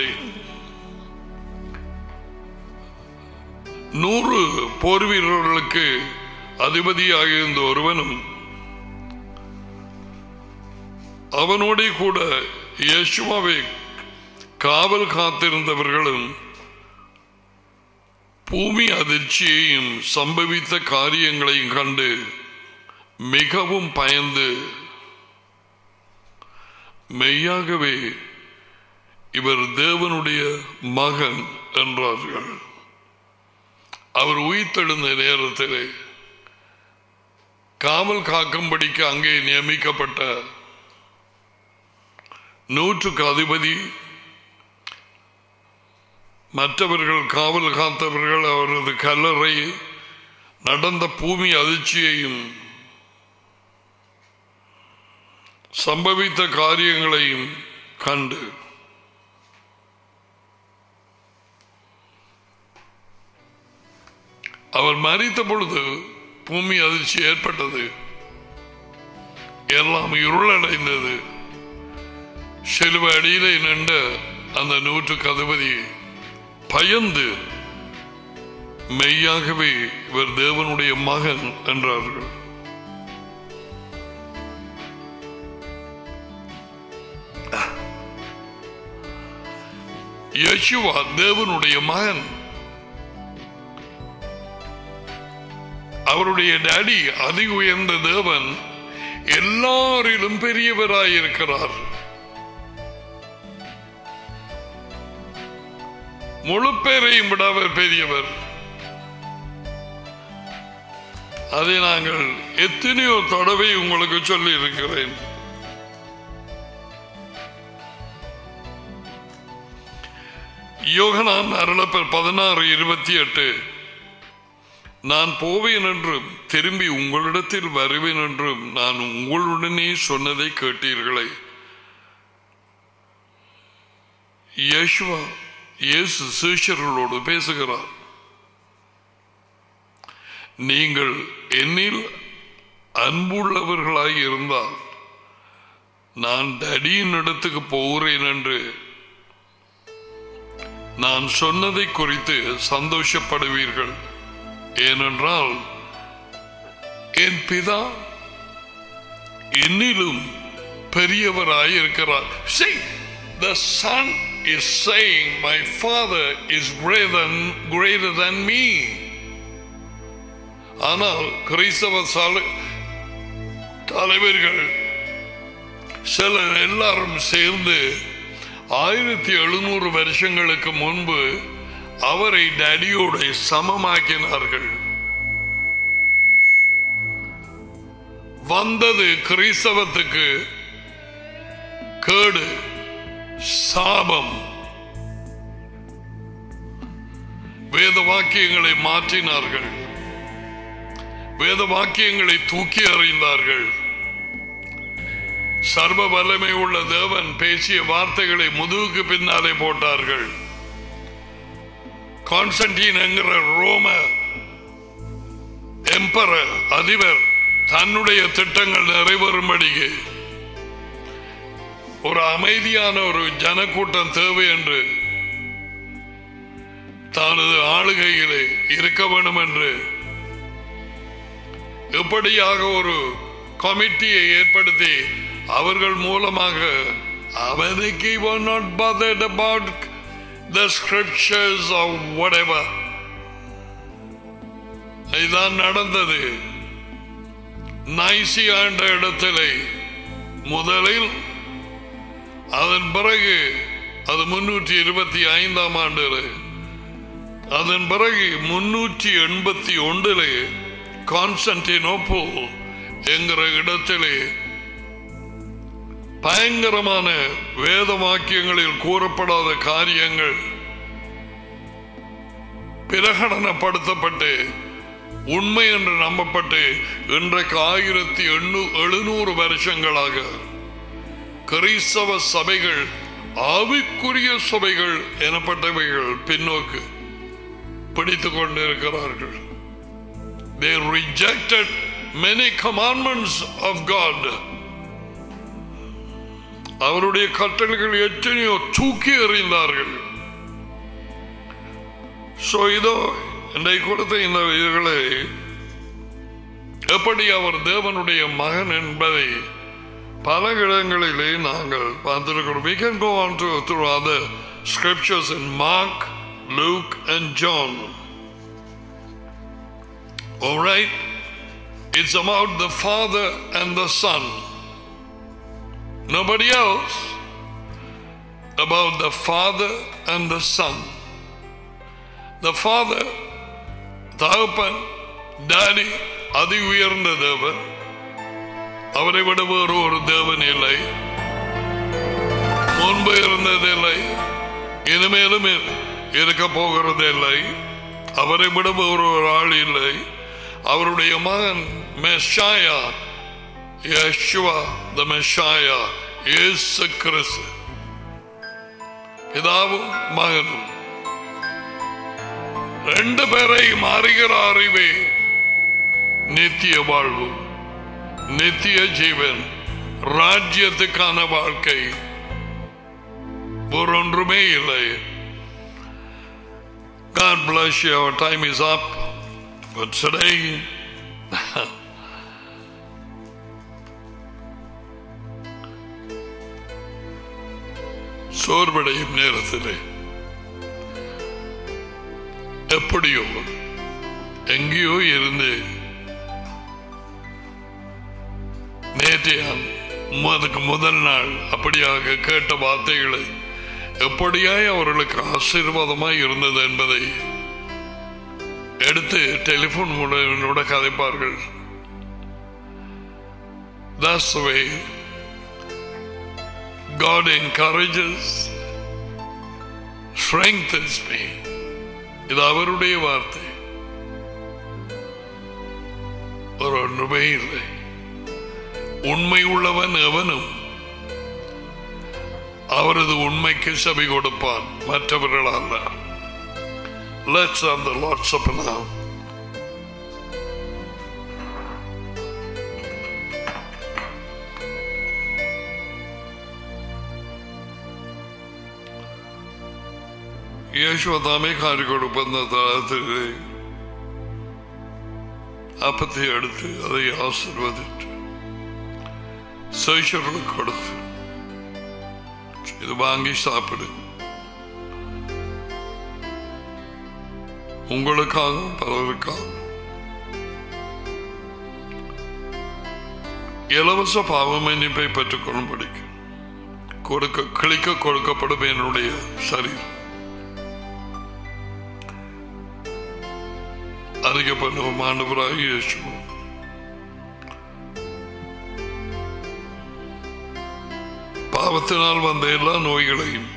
நூறு போர் வீரர்களுக்கு அதிபதியாக இருந்த ஒருவனும் அவனோட கூட யேசுவாவை காவல் காத்திருந்தவர்களும் பூமி அதிர்ச்சியையும் சம்பவித்த காரியங்களையும் கண்டு மிகவும் பயந்து மெய்யாகவே இவர் தேவனுடைய மகன் என்றார்கள் அவர் உயிர்த்தெழுந்த நேரத்திலே காவல் காக்கும்படிக்கு அங்கே நியமிக்கப்பட்ட நூற்றுக்கு அதிபதி மற்றவர்கள் காவல் காத்தவர்கள் அவரது கல்லறை நடந்த பூமி அதிர்ச்சியையும் சம்பவித்த காரியங்களையும் கண்டு அவர் மறித்த பொழுது பூமி அதிர்ச்சி ஏற்பட்டது எல்லாம் இருளடைந்தது செலுவ அடியிலே நின்ற அந்த நூற்றுக்கு அதிபதி பயந்து மெய்யாகவே இவர் தேவனுடைய மகன் என்றார்கள் யேசுவா தேவனுடைய மகன் அவருடைய டாடி அதி உயர்ந்த தேவன் எல்லாரிலும் பெரியவராயிருக்கிறார் முழு பேரையும் விட அவர் பெரியவர் அதை நாங்கள் எத்தனையோ தடவை உங்களுக்கு சொல்லி இருக்கிறேன் யோகனான் அருளப்பர் பதினாறு இருபத்தி எட்டு நான் போவேன் என்றும் திரும்பி உங்களிடத்தில் வருவேன் என்றும் நான் உங்களுடனே சொன்னதை கேட்டீர்களே யேசுவா இயேசு சீஷர்களோடு பேசுகிறார் நீங்கள் என்னில் அன்புள்ளவர்களாய் இருந்தால் நான் தடியின் இடத்துக்கு போகிறேன் என்று நான் சொன்னதை குறித்து சந்தோஷப்படுவீர்கள் ஏனென்றால் என் பிதா என்னிலும் பெரியவராயிருக்கிறார் See, the son is saying, my father is greater than, greater than me. ஆனால் கிறிஸ்தவ சாலை தலைவர்கள் சிலர் எல்லாரும் சேர்ந்து ஆயிரத்தி எழுநூறு வருஷங்களுக்கு முன்பு அவரை டடியோட சமமாக்கினார்கள் வந்தது கிறிஸ்தவத்துக்கு கேடு சாபம் வேத வாக்கியங்களை மாற்றினார்கள் வேத வாக்கியங்களை தூக்கி அறிந்தார்கள் சர்வ வல்லமை உள்ள தேவன் பேசிய வார்த்தைகளை முதுகுக்கு பின்னாலே போட்டார்கள் கான்ஸ்டன்டீன் என்கிற ரோம எம்பரர் அதிபர் தன்னுடைய திட்டங்கள் நிறைவேறும்படிக்கு ஒரு அமைதியான ஒரு ஜனக்கூட்டம் தேவை என்று தனது ஆளுகையிலே இருக்க வேண்டும் என்று எப்படியாக ஒரு கமிட்டியை ஏற்படுத்தி அவர்கள் மூலமாக அவனுக்கு were not bothered about the scriptures or whatever இதுதான் நடந்தது நைசியா என்ற இடத்திலே முதலில் அதன் பிறகு அது முன்னூற்றி இருபத்தி ஐந்தாம் ஆண்டில் அதன் பிறகு முன்னூற்றி எண்பத்தி ஒன்றிலே கான்ஸ்டன்டினோப்போல் என்கிற இடத்திலே பயங்கரமான வேத வாக்கியங்களில் கூறப்படாத காரியங்கள் பிரகடனப்படுத்தப்பட்டு உண்மை என்று நம்பப்பட்டு இன்றைக்கு ஆயிரத்தி எண்ணூ எழுநூறு வருஷங்களாக கிறிஸ்தவ சபைகள் ஆவிக்குரிய சபைகள் எனப்பட்டவைகள் பின்னோக்கு பிடித்துக் கொண்டிருக்கிறார்கள் They rejected many commandments of God. அவருடைய கட்டளைகள் எத்தனையோ தூக்கி எறிந்தார்கள் சோ இதோ இன்றைக்கு கொடுத்த இந்த இதுகளை எப்படி அவர் தேவனுடைய மகன் என்பதை பல இடங்களிலே நாங்கள் பார்த்திருக்கிறோம் we can go on to through other scriptures in Mark, Luke and John all right it's about the father and the son nobody else about the father and the son the father தகப்பன் daddy அதி உயர்ந்த தேவன் அவரை விட வேறு ஒரு தேவன் இல்லை முன்பு இருந்ததில்லை இனிமேலும் இரு- இருக்க போகிறதில்லை அவரை விட வேறு ஒரு ஆள் இல்லை அவருடைய மகன் மெஷாயா யேசுவா த மெஷாயா இயேசு கிறிஸ்து பிதாவும் மகனும் ரெண்டு பேரையும் அறிகிற அறிவே நித்திய வாழ்வு நித்திய ஜீவன் ராஜ்யத்துக்கான வாழ்க்கை ஒன்றொன்றுமே இல்லை God bless you. Our time is up. But today, சோர்வடையும் நேரத்திலே எப்படியோ எங்கேயோ இருந்து நேற்றைய அதுக்கு முதல் நாள் அப்படியாக கேட்ட வார்த்தைகளை எப்படியாய் அவர்களுக்கு ஆசீர்வாதமாய் இருந்தது என்பதை எடுத்து டெலிபோன் மூலம் என்னோட கதைப்பார்கள் That's the way God encourages, strengthens me இது அவருடைய வார்த்தை ஒரு ஒன்றுமே இல்லை உண்மை உள்ளவன் எவனும் அவரது உண்மைக்கு செவி கொடுப்பான் மற்றவர்கள் அல்ல Let's have the Lord's Supper now. യേശുവതാമെ കാരിക്കൊടുക്കുന്ന തലത്തിൽ அப்பத்தை எடுத்து அதை ஆசிர்வதித்து சைஷர்களுக்கு கொடுத்து இது வாங்கி சாப்பிடு உங்களுக்காகவும் பலருக்காகவும் இலவச பாவ மன்னிப்பை பெற்றுக் கொள்ளும்படிக்கு கொடுக்க கிளிக்க கொடுக்கப்படும் என்னுடைய சரீரம் அறிக்கப்படும் ஆண்டவராக இயேசு பாவத்தினால் வந்த எல்லா நோய்களையும்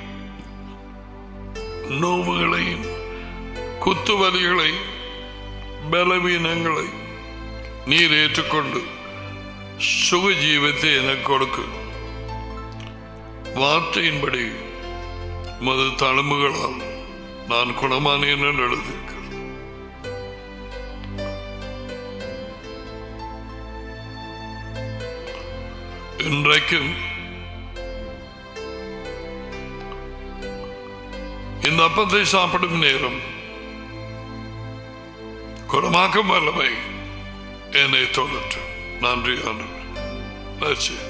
நோவுகளையும் குத்துவலிகளை பலவீனங்களை நீர் ஏற்றுக்கொண்டு சுக ஜீவத்தை எனக்கு கொடுக்கு வார்த்தையின்படி மது தழும்புகளால் நான் குணமானேன் என்று எழுதியிருக்கிறேன் இன்றைக்கும் இந்த அப்பத்தை சாப்பிடும் நேரம் குணமாக்கும் வல்லமை என்னை தொடர்த்து நன்றி ஆண்டவர் That's it.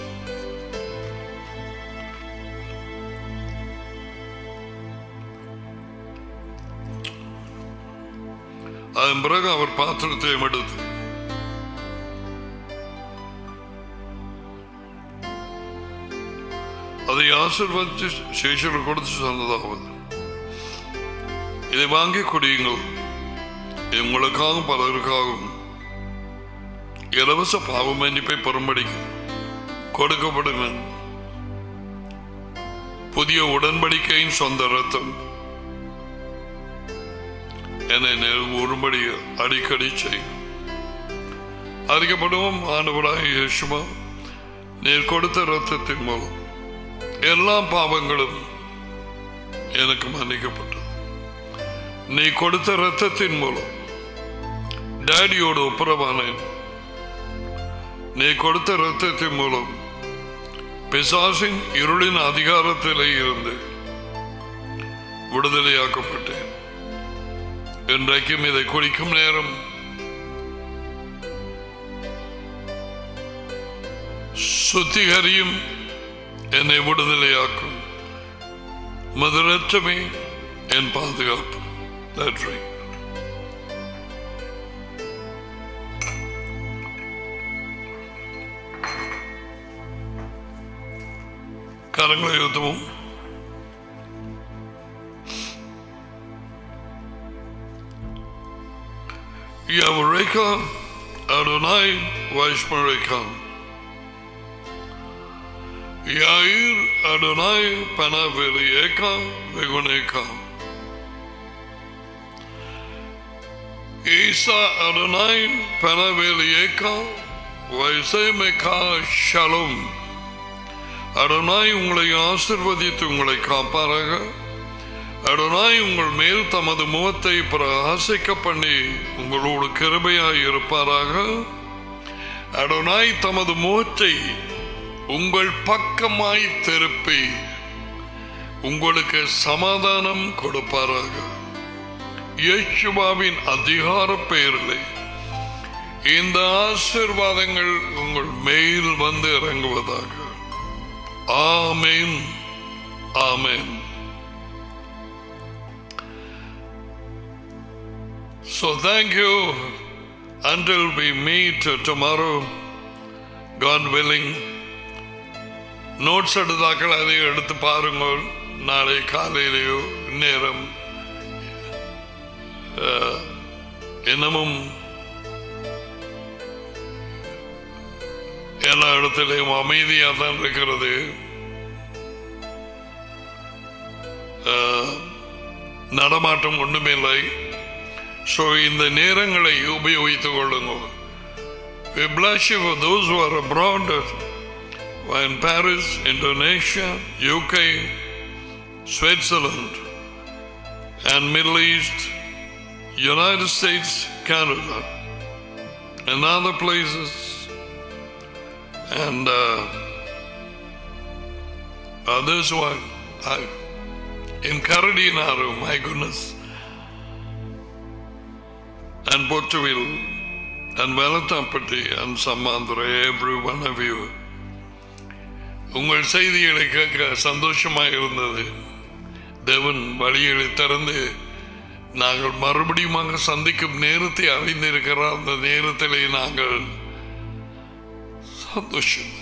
அதன் பிறகு அவர் பாத்திரத்தையும் எடுத்து அதை ஆசிர்வதித்து சேஷர்கள் கொடுத்து சொன்னதாவது இதை வாங்கி குடியுங்கள் இது உங்களுக்காகவும் பலருக்காகவும் இலவச பாவ மன்னிப்பை பெறும்படி கொடுக்கப்படும் புதிய உடன்படிக்கையின் சொந்த ரத்தம் என்னை ஒருபடி அடிக்கடி செய்யும் அறிக்கப்படும் ஆண்டவராக இயேசுமா நீர் கொடுத்த ரத்தத்தின் மூலம் எல்லா பாவங்களும் எனக்கு மன்னிக்கப்பட்டது நீ கொடுத்த ரத்தத்தின் மூலம் டேடியோடு ஒப்புரவானேன் நீ கொடுத்த ரத்தத்தின் மூலம் பிசாசின் இருளின் அதிகாரத்திலே இருந்து விடுதலையாக்கப்பட்டேன் இன்றைக்கும் இதை குடிக்கும் நேரம் சுத்திகரியும் என்னை விடுதலையாக்கும் மதுரற்றமே என் பாதுகாப்பு நன்றி கரங்களை யுத்தமும் Yavreka Adonai Vaishmareka Yair Adonai Panavelieka Veguneka Isa Adonai Panavelieka Vaisemeka Shalom Adonai உங்களை ஆசிர்வதித்து உங்களை காப்பாராக அடனாய் உங்கள் மேல் தமது முகத்தை பிரகாசிக்க பண்ணி உங்களோடு கிருபையாய் இருப்பாராக அடனாய் தமது முகத்தை உங்கள் பக்கமாய் திருப்பி உங்களுக்கு சமாதானம் கொடுப்பாராக இயேசுவாவின் அதிகார பெயரில் இந்த ஆசிர்வாதங்கள் உங்கள் மேல் வந்து இறங்குவதாக ஆமேன் ஆமேன் So thank you until we meet tomorrow, God willing. Notes எடுத்தாக்கள் அதை எடுத்து பாருங்கள் நாளை காலையிலேயோ நேரம் அஹ், இன்னமும் எல்லா இடத்திலையும் அமைதியாக தான் இருக்கிறது அஹ், நடமாட்டம் ஒன்றுமில்லை ஸோ இந்த நேரங்களை உபயோகித்துக் கொள்ளுங்கள் We bless you for those who are abroad, who are in Paris, Indonesia, UK, Switzerland, and Middle East, United States, Canada, and other places, and uh, others who are uh, in Karadinaru, my goodness, and Portugal, and Velatapati, and Samandra, every one of you. உங்கள் செய்திகளை கேட்க சந்தோஷமாக இருந்தது தேவன் வழிகளை திறந்து நாங்கள் மறுபடியும் சந்திக்கும் நேரத்தை அறிந்திருக்கிறார் அந்த நேரத்திலே நாங்கள் சந்தோஷம்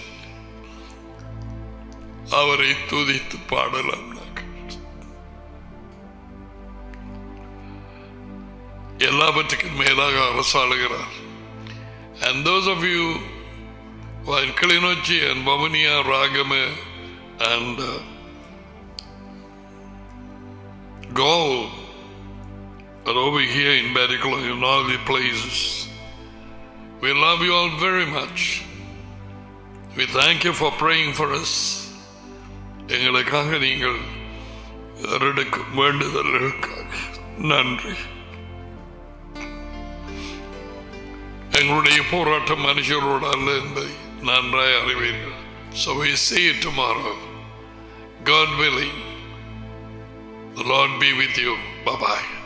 அவரை துதித்து பாடலாம் நாங்கள் எல்லாவற்றுக்கும் மேலாக அரசாளுகிறார் And those of you who are in Kilinochi and Bavania, Ragame, and uh, Gaul, but over here in Badikula, in all the places. We love you all very much. We thank you for praying for us. எங்களுக்காக நீங்கள் எடுக்கும் வேண்டுதல்களுக்காக நன்றி எங்களுடைய போராட்டம் மனுஷரோடு அல்ல என்பதை நன்றாய் அறிவீர்கள் So we see you tomorrow. God willing. The Lord be with you. Bye bye.